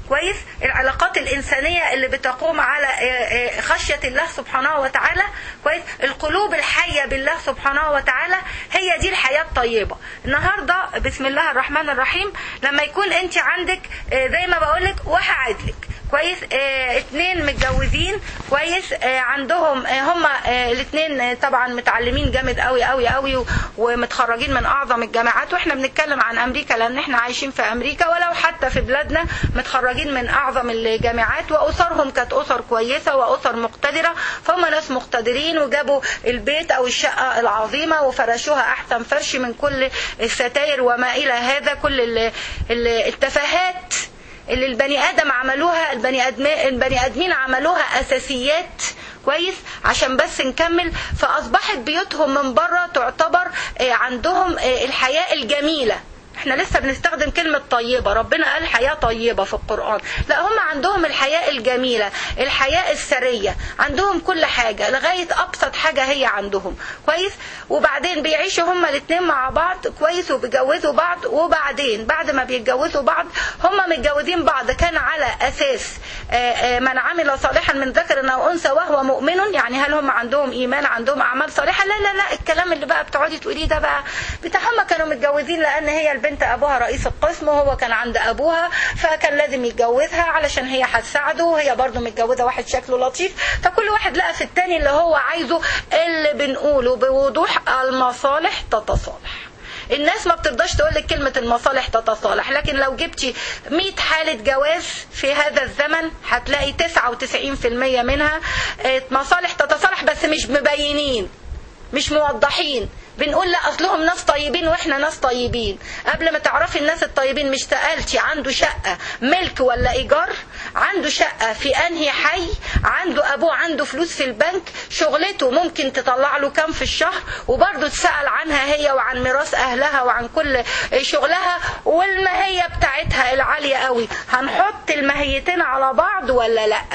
كويس العلاقات الإنسانية اللي بتقوم على آه، آه، خشية الله سبحانه وتعالى كويس القلوب الحية بالله سبحانه وتعالى هي دي الحياة الطيبة النهاردة بسم الله الرحمن الرحيم لما يكون انت عندك آه، زي ما بقولك وهعدلك كويس اه اتنين متجوزين كويس اه عندهم اه هما اه الاتنين اه طبعا متعلمين جامد قوي قوي قوي و- ومتخرجين من اعظم الجامعات واحنا بنتكلم عن امريكا لان احنا عايشين في امريكا ولو حتى في بلادنا متخرجين من اعظم الجامعات واسرهم كانت اسر كويسه واسر مقتدره فهم ناس مقتدرين وجابوا البيت او الشقه العظيمه وفرشوها احسن فرش من كل الستاير وما الى هذا كل ال- ال- التفاهات اللي البني ادم عملوها البني ادم البني ادمين عملوها اساسيات كويس عشان بس نكمل فاصبحت بيوتهم من بره تعتبر آه، عندهم آه، الحياه الجميله احنا لسه بنستخدم كلمة طيبة ربنا قال حياة طيبة في القرآن لا هم عندهم الحياة الجميلة الحياة السرية عندهم كل حاجة لغاية أبسط حاجة هي عندهم كويس وبعدين بيعيشوا هما الاتنين مع بعض كويس وبيجوزوا بعض وبعدين بعد ما بيتجوزوا بعض هما متجوزين بعض كان على أساس آه، آه، من عمل صالحا من ذكر أو أنثى وهو مؤمن يعني هل هم عندهم إيمان عندهم أعمال صالحة لا لا لا الكلام اللي بقى بتقعدي تقوليه ده بقى بتاع هم كانوا متجوزين لأن هي البنت أبوها رئيس القسم وهو كان عند أبوها فكان لازم يتجوزها علشان هي هتساعده وهي برضه متجوزة واحد شكله لطيف فكل واحد لقى في التاني اللي هو عايزه اللي بنقوله بوضوح المصالح تتصالح الناس ما بترضاش تقول لك كلمة المصالح تتصالح لكن لو جبتي 100 حالة جواز في هذا الزمن هتلاقي 99% منها آه، مصالح تتصالح بس مش مبينين مش موضحين بنقول لا اصلهم ناس طيبين واحنا ناس طيبين قبل ما تعرفي الناس الطيبين مش سالتي عنده شقه ملك ولا ايجار عنده شقه في انهي حي عنده ابوه عنده فلوس في البنك شغلته ممكن تطلع له كام في الشهر وبرضه تسال عنها هي وعن ميراث اهلها وعن كل شغلها والماهيه بتاعتها العاليه قوي هنحط الماهيتين على بعض ولا لا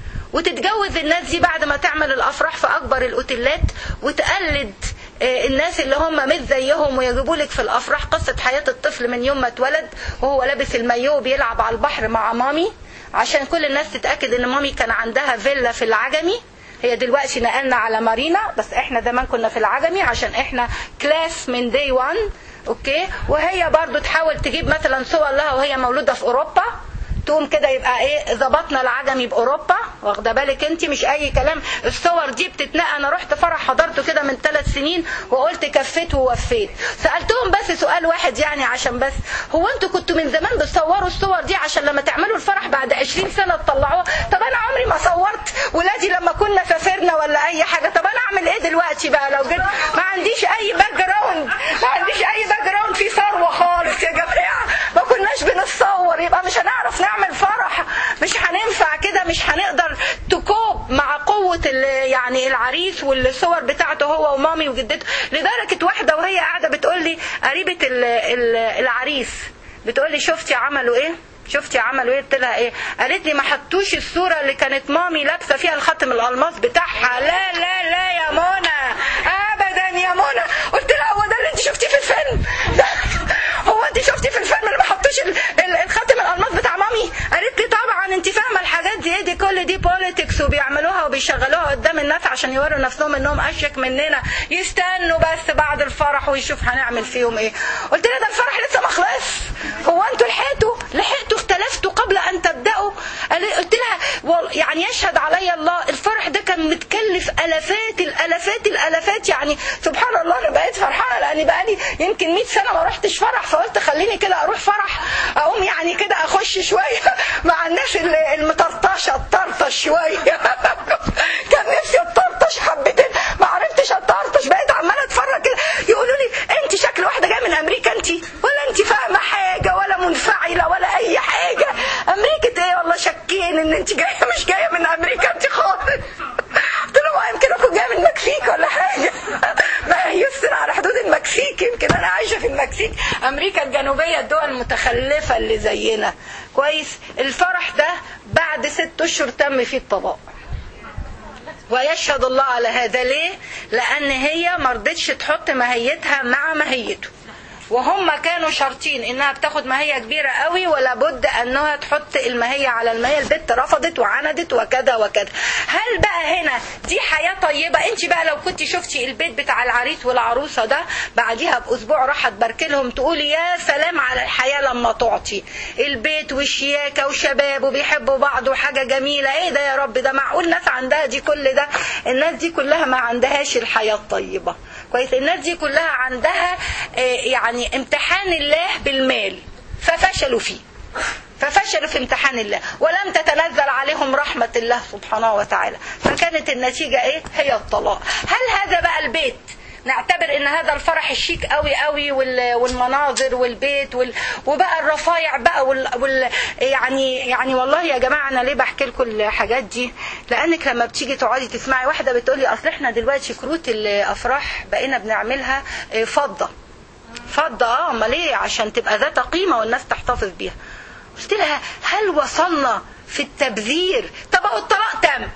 وتتجوز الناس دي بعد ما تعمل الافراح في اكبر الاوتيلات وتقلد آه، الناس اللي هم مش زيهم ويجيبوا لك في الافراح قصه حياه الطفل من يوم ما اتولد وهو لابس المايو وبيلعب على البحر مع مامي عشان كل الناس تتاكد ان مامي كان عندها فيلا في العجمي هي دلوقتي نقلنا على مارينا بس احنا زمان كنا في العجمي عشان احنا كلاس من دي 1 اوكي وهي برضو تحاول تجيب مثلا صور لها وهي مولوده في اوروبا تقوم كده يبقى ايه ظبطنا العجمي باوروبا واخده بالك انت مش اي كلام الصور دي بتتنقى انا رحت فرح حضرته كده من ثلاث سنين وقلت كفيت ووفيت سالتهم بس سؤال واحد يعني عشان بس هو انتوا كنتوا من زمان بتصوروا الصور دي عشان لما تعملوا الفرح بعد 20 سنه تطلعوها طب انا عمري ما صورت ولادي لما كنا سافرنا ولا اي حاجه طب انا اعمل ايه دلوقتي بقى لو جيت ما عنديش اي باك جراوند ما عنديش اي باك جراوند في ثروه خالص يا جماعه ما كناش بنتصور يبقى مش هنعرف نعمل فرح مش هننفع كده مش هنقدر تكوب مع قوة ال- يعني العريس والصور بتاعته هو ومامي وجدته لدرجة واحدة وهي قاعدة بتقول لي قريبة ال- ال- العريس بتقول لي شفتي عملوا ايه شفتي عملوا ايه قلت لها ايه قالت لي ما حطوش الصورة اللي كانت مامي لابسة فيها الخاتم الالماس بتاعها لا لا لا يا منى ابدا يا منى قلت لها هو ده اللي انت شفتيه في الفيلم ده هو انت شفتي في الفيلم اللي ما حطوش ال- ال- الخاتم الالماس بتاع مامي قالت لي طبعا انت فاهمه الحاجات دي ايه دي كل دي بوليتكس وبيعملوها وبيشغلوها قدام الناس عشان يوروا نفسهم انهم اشيك مننا يستنوا بس بعد الفرح ويشوف هنعمل فيهم ايه قلت لها ده الفرح لسه ما خلص هو انتوا لحقتوا لحقتوا اختلفتوا قبل ان تبداوا قال- قلت لها وال- يعني يشهد علي الله الفرح ده كان متكلف الافات الالافات الالافات يعني سبحان الله انا بقيت فرحانه لاني بقالي يمكن 100 سنه ما رحتش فرح فقلت خليني كده اروح فرح اقوم يعني كده اخش شويه مع الناس اللي- المطرطشه الطرطش شويه كان نفسي اتطرطش حبتين ما عرفتش اتطرطش بقيت عماله اتفرج كده يقولوا لي انت شكل واحده جايه من امريكا انت ولا انت فاهمه حاجه ولا منفعله ولا اي حاجه امريكا ايه والله شاكين ان انت جايه مش جايه من امريكا انت خالص قلت له ما يمكن اكون جايه من المكسيك ولا حاجه ما هي يوستن على حدود المكسيك يمكن انا عايشه في المكسيك امريكا الجنوبيه الدول المتخلفه اللي زينا كويس الفرح ده بعد ست اشهر تم فيه الطلاق ويشهد الله على هذا ليه لان هي ما رضتش تحط ماهيتها مع ماهيته وهم كانوا شرطين انها بتاخد ماهية كبيرة قوي ولا بد انها تحط الماهية على الماهية البت رفضت وعندت وكذا وكذا هل بقى هنا دي حياة طيبة انت بقى لو كنت شفتي البيت بتاع العريس والعروسة ده بعديها باسبوع راح تباركلهم تقولي يا سلام على الحياة لما تعطي البيت والشياكة وشباب وبيحبوا بعض وحاجة جميلة ايه ده يا رب ده معقول ناس عندها دي كل ده الناس دي كلها ما عندهاش الحياة الطيبة كويس الناس دي كلها عندها آه، يعني امتحان الله بالمال ففشلوا فيه ففشلوا في امتحان الله ولم تتنزل عليهم رحمة الله سبحانه وتعالى فكانت النتيجة ايه هي الطلاق هل هذا بقى البيت نعتبر ان هذا الفرح الشيك قوي قوي وال- والمناظر والبيت وال... وبقى الرفايع بقى وال... وال... يعني يعني والله يا جماعه انا ليه بحكي لكم الحاجات دي لانك لما بتيجي تقعدي تسمعي واحده بتقول لي اصل احنا دلوقتي كروت الافراح بقينا بنعملها آه، فضه فضه اه امال ايه عشان تبقى ذات قيمه والناس تحتفظ بيها قلت لها هل وصلنا في التبذير طب اهو الطلاق تم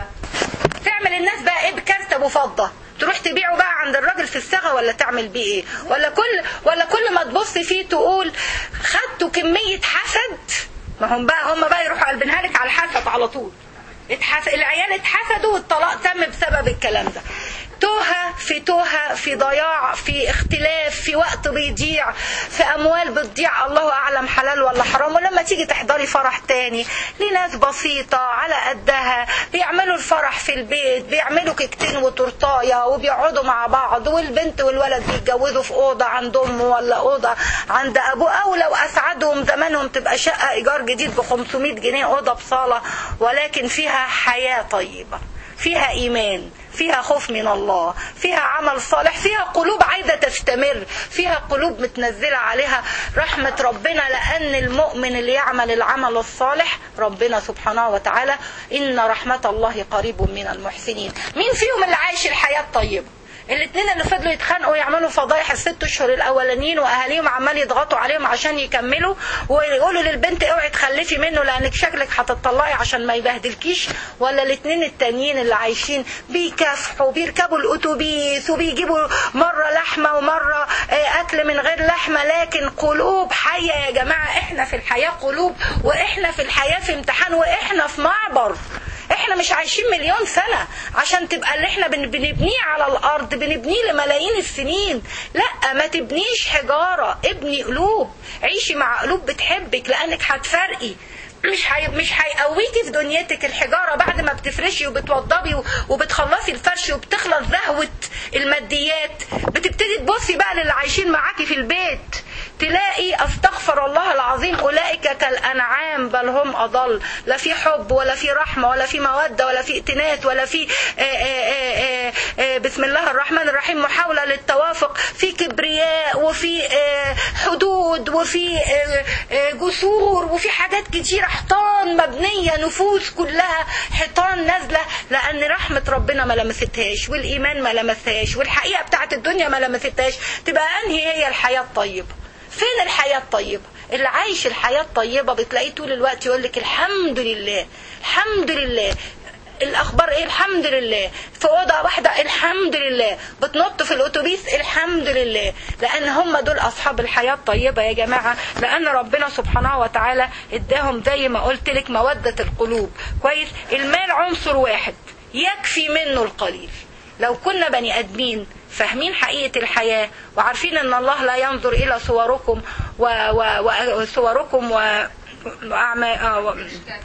تعمل الناس بقى ايه بكارت ابو فضه تروح تبيعه بقى عند الراجل في الصاغه ولا تعمل بيه ايه ولا كل ولا كل ما تبص فيه تقول خدتوا كميه حسد ما هم بقى هم بقى يروحوا قلبينها لك على الحسد على طول اتحس... العيال اتحسدوا والطلاق تم بسبب الكلام ده توهة في توهة في ضياع في اختلاف في وقت بيضيع في أموال بتضيع الله أعلم حلال ولا حرام ولما تيجي تحضري فرح تاني لناس بسيطة على قدها بيعملوا الفرح في البيت بيعملوا كيكتين وتورتاية وبيقعدوا مع بعض والبنت والولد بيتجوزوا في أوضة عند أمه ولا أوضة عند أبوه أو لو أسعدهم زمانهم تبقى شقة إيجار جديد ب 500 جنيه أوضة بصالة ولكن فيها حياة طيبة فيها إيمان فيها خوف من الله فيها عمل صالح فيها قلوب عايزة تستمر فيها قلوب متنزلة عليها رحمة ربنا لأن المؤمن اللي يعمل العمل الصالح ربنا سبحانه وتعالى إن رحمة الله قريب من المحسنين مين فيهم اللي عايش الحياة الطيبة الاثنين اللي فضلوا يتخانقوا يعملوا فضايح الست اشهر الاولانيين واهاليهم عمال يضغطوا عليهم عشان يكملوا ويقولوا للبنت اوعي تخلفي منه لانك شكلك هتطلقي عشان ما يبهدلكيش ولا الاثنين التانيين اللي عايشين بيكافحوا بيركبوا الاتوبيس وبيجيبوا مره لحمه ومره آه، اكل من غير لحمه لكن قلوب حيه يا جماعه احنا في الحياه قلوب واحنا في الحياه في امتحان واحنا في معبر احنا مش عايشين مليون سنة عشان تبقى اللي احنا بن- بنبنيه على الارض بنبنيه لملايين السنين لا ما تبنيش حجارة ابني قلوب عيشي مع قلوب بتحبك لانك هتفرقي مش هي... مش هيقويكي في دنيتك الحجاره بعد ما بتفرشي وبتوضبي و- وبتخلصي الفرش وبتخلص زهوه الماديات بتبتدي تبصي بقى للي عايشين معاكي في البيت تلاقي استغفر الله العظيم اولئك كالانعام بل هم اضل لا في حب ولا في رحمه ولا في موده ولا في ائتناس ولا في آه، آه، آه، آه، بسم الله الرحمن الرحيم محاوله للتوافق في كبرياء وفي آه، حدود وفي آه، آه، جسور وفي حاجات كتيره حيطان مبنيه نفوس كلها حيطان نازله لان رحمه ربنا ما لمستهاش والايمان ما لمسهاش والحقيقه بتاعت الدنيا ما لمستهاش تبقى انهي هي الحياه الطيبه فين الحياة الطيبة اللي عايش الحياة الطيبة بتلاقيه طول الوقت يقول لك الحمد لله الحمد لله الاخبار ايه الحمد لله في اوضه واحده الحمد لله بتنط في الاتوبيس الحمد لله لان هم دول اصحاب الحياه الطيبه يا جماعه لان ربنا سبحانه وتعالى اداهم زي ما قلت لك موده القلوب كويس المال عنصر واحد يكفي منه القليل لو كنا بني ادمين فاهمين حقيقة الحياة وعارفين ان الله لا ينظر الى صوركم و... و... وصوركم و... وأعمال... آه، و...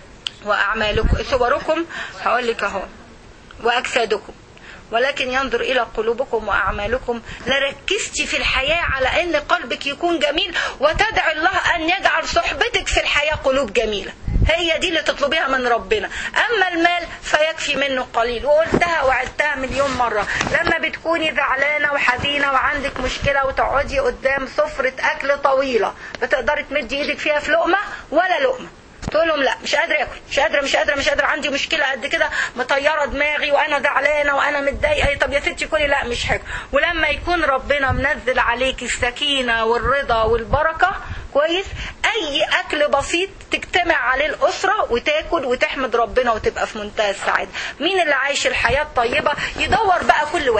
واعمالكم صوركم هقول لك اهو واجسادكم ولكن ينظر الى قلوبكم واعمالكم لركزتي في الحياه على ان قلبك يكون جميل وتدعي الله ان يجعل صحبتك في الحياه قلوب جميله هي دي اللي تطلبيها من ربنا اما المال فيكفي منه قليل وقلتها وعدتها مليون مره لما بتكوني زعلانه وحزينه وعندك مشكله وتقعدي قدام سفره اكل طويله بتقدري تمدي ايدك فيها في لقمه ولا لقمه تقول لهم لا مش قادره اكل مش قادره مش قادره مش قادره عندي مشكله قد كده مطيره دماغي وانا زعلانه وانا متضايقه طب يا ستي كلي لا مش حاجه ولما يكون ربنا منزل عليك السكينه والرضا والبركه كويس اي اكل بسيط تجتمع عليه الاسره وتاكل وتحمد ربنا وتبقى في منتهى السعاده مين اللي عايش الحياه الطيبه يدور بقى كل واحد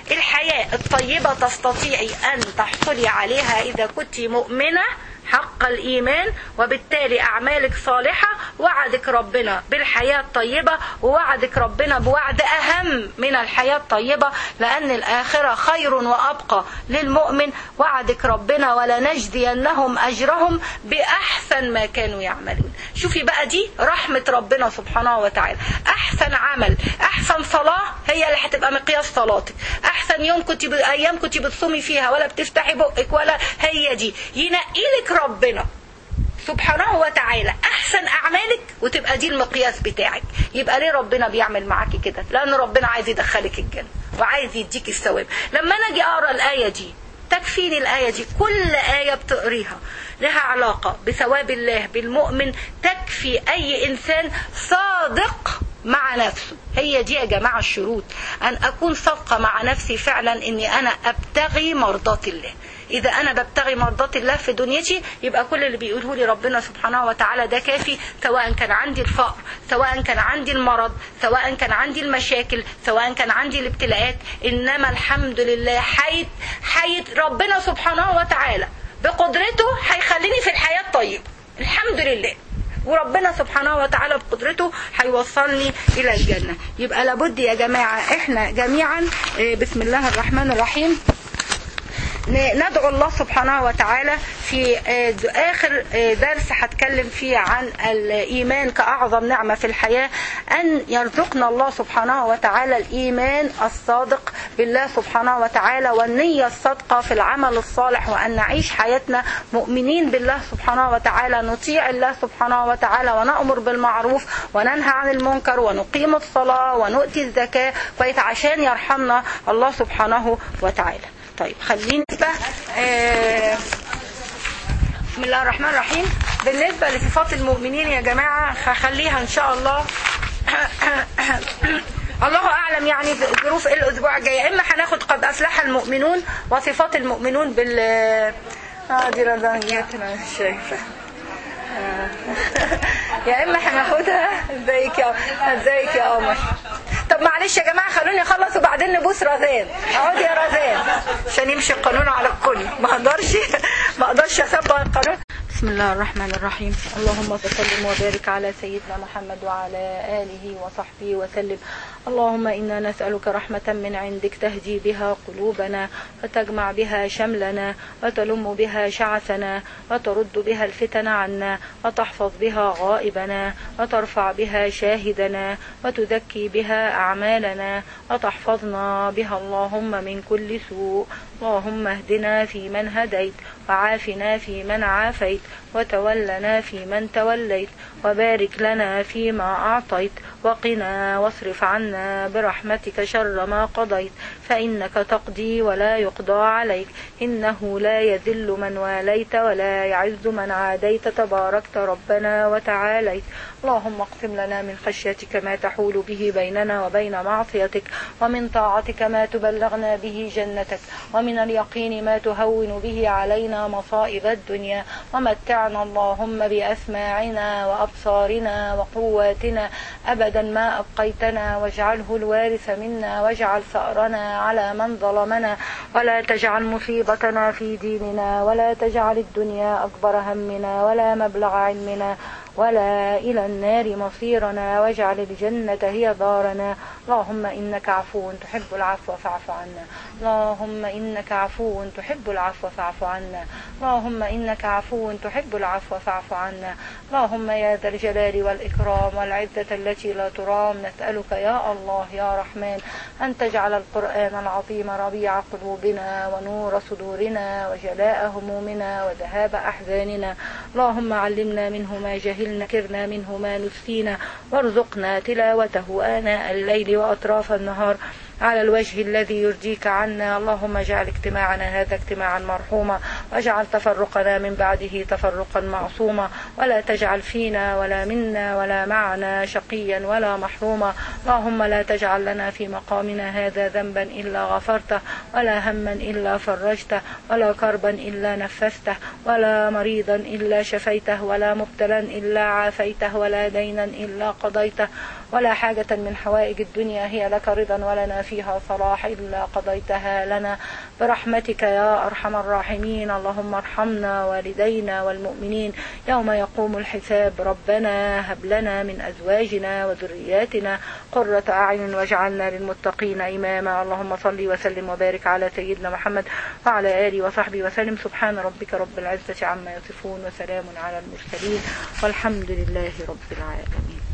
الحياة الطيبة تستطيعي أن تحصلي عليها إذا كنت مؤمنة حق الإيمان وبالتالي أعمالك صالحة وعدك ربنا بالحياة الطيبة ووعدك ربنا بوعد أهم من الحياة الطيبة لأن الآخرة خير وأبقى للمؤمن وعدك ربنا ولنجزينهم أجرهم بأحسن ما كانوا يعملون شوفي بقى دي رحمة ربنا سبحانه وتعالى أحسن عمل أحسن صلاة هي اللي هتبقى مقياس صلاتك أحسن يوم كنت ب... أيام كنت بتصومي فيها ولا بتفتحي بقك ولا هي دي ينقي لك ربنا سبحانه وتعالى احسن اعمالك وتبقى دي المقياس بتاعك يبقى ليه ربنا بيعمل معاكي كده لان ربنا عايز يدخلك الجنه وعايز يديك الثواب لما انا اجي اقرا الايه دي تكفيني الآية دي كل آية بتقريها لها علاقة بثواب الله بالمؤمن تكفي أي إنسان صادق مع نفسه هي دي يا جماعة الشروط أن أكون صادقة مع نفسي فعلا أني أنا أبتغي مرضات الله إذا أنا ببتغي مرضات الله في دنيتي يبقى كل اللي بيقوله لي ربنا سبحانه وتعالى ده كافي سواء كان عندي الفقر سواء كان عندي المرض سواء كان عندي المشاكل سواء كان عندي الابتلاءات إنما الحمد لله حيت حيت ربنا سبحانه وتعالى بقدرته هيخليني في الحياة الطيبة الحمد لله وربنا سبحانه وتعالى بقدرته هيوصلني الى الجنه يبقى لابد يا جماعه احنا جميعا بسم الله الرحمن الرحيم ندعو الله سبحانه وتعالى في آخر درس هتكلم فيه عن الإيمان كأعظم نعمة في الحياة أن يرزقنا الله سبحانه وتعالى الإيمان الصادق بالله سبحانه وتعالى والنية الصادقة في العمل الصالح وأن نعيش حياتنا مؤمنين بالله سبحانه وتعالى نطيع الله سبحانه وتعالى ونأمر بالمعروف وننهى عن المنكر ونقيم الصلاة ونؤتي الزكاة كويس عشان يرحمنا الله سبحانه وتعالى طيب خلينا آه بسم الله الرحمن الرحيم بالنسبة لصفات المؤمنين يا جماعة هخليها إن شاء الله الله أعلم يعني ظروف الأسبوع الجاي إما هناخد قد أفلح المؤمنون وصفات المؤمنون بال آه دي رضانيتنا مش شايفة يا اما هناخدها ازيك يا ازيك يا قمر طب معلش يا جماعه خلوني اخلص وبعدين نبوس رزان اقعدي يا رزان عشان يمشي القانون على الكل ما اقدرش ما اقدرش اسبق القانون بسم الله الرحمن الرحيم اللهم صل وبارك على سيدنا محمد وعلى آله وصحبه وسلم اللهم إنا نسألك رحمة من عندك تهدي بها قلوبنا وتجمع بها شملنا وتلم بها شعثنا وترد بها الفتن عنا وتحفظ بها غائبنا وترفع بها شاهدنا وتزكي بها أعمالنا وتحفظنا بها اللهم من كل سوء اللهم اهدنا في من هديت وعافنا في من عافيت وتولنا في من توليت وبارك لنا فيما أعطيت وقنا واصرف عنا برحمتك شر ما قضيت فإنك تقضي ولا يقضى عليك إنه لا يذل من واليت ولا يعز من عاديت تباركت ربنا وتعاليت اللهم اقسم لنا من خشيتك ما تحول به بيننا وبين معصيتك ومن طاعتك ما تبلغنا به جنتك ومن اليقين ما تهون به علينا مصائب الدنيا ومتعنا اللهم بأسماعنا وأبصارنا وقواتنا أبدا ما أبقيتنا واجعله الوارث منا واجعل ثأرنا على من ظلمنا ولا تجعل مصيبتنا في ديننا ولا تجعل الدنيا أكبر همنا ولا مبلغ علمنا ولا إلى النار مصيرنا واجعل الجنة هي دارنا اللهم إنك عفو تحب العفو فاعف عنا اللهم إنك عفو تحب العفو فاعف عنا اللهم إنك عفو تحب العفو فاعف عنا اللهم يا ذا الجلال والإكرام والعزة التي لا ترام نسألك يا الله يا رحمن أن تجعل القرآن العظيم ربيع قلوبنا ونور صدورنا وجلاء همومنا وذهاب أحزاننا اللهم علمنا منه ما جهلنا كرنا منه ما نسينا وارزقنا تلاوته آناء الليل وأطراف النهار على الوجه الذي يرضيك عنا اللهم اجعل اجتماعنا هذا اجتماعا مرحوما واجعل تفرقنا من بعده تفرقا معصوما ولا تجعل فينا ولا منا ولا معنا شقيا ولا محروما اللهم لا تجعل لنا في مقامنا هذا ذنبا إلا غفرته ولا هما إلا فرجته ولا كربا إلا نفسته ولا مريضا إلا شفيته ولا مبتلا إلا عافيته ولا دينا إلا قضيته ولا حاجة من حوائج الدنيا هي لك رضا ولنا فيها صلاح إلا قضيتها لنا برحمتك يا أرحم الراحمين اللهم ارحمنا والدينا والمؤمنين يوم يقوم الحساب ربنا هب لنا من أزواجنا وذرياتنا قرة أعين واجعلنا للمتقين إماما اللهم صل وسلم وبارك على سيدنا محمد وعلى آله وصحبه وسلم سبحان ربك رب العزة عما يصفون وسلام على المرسلين والحمد لله رب العالمين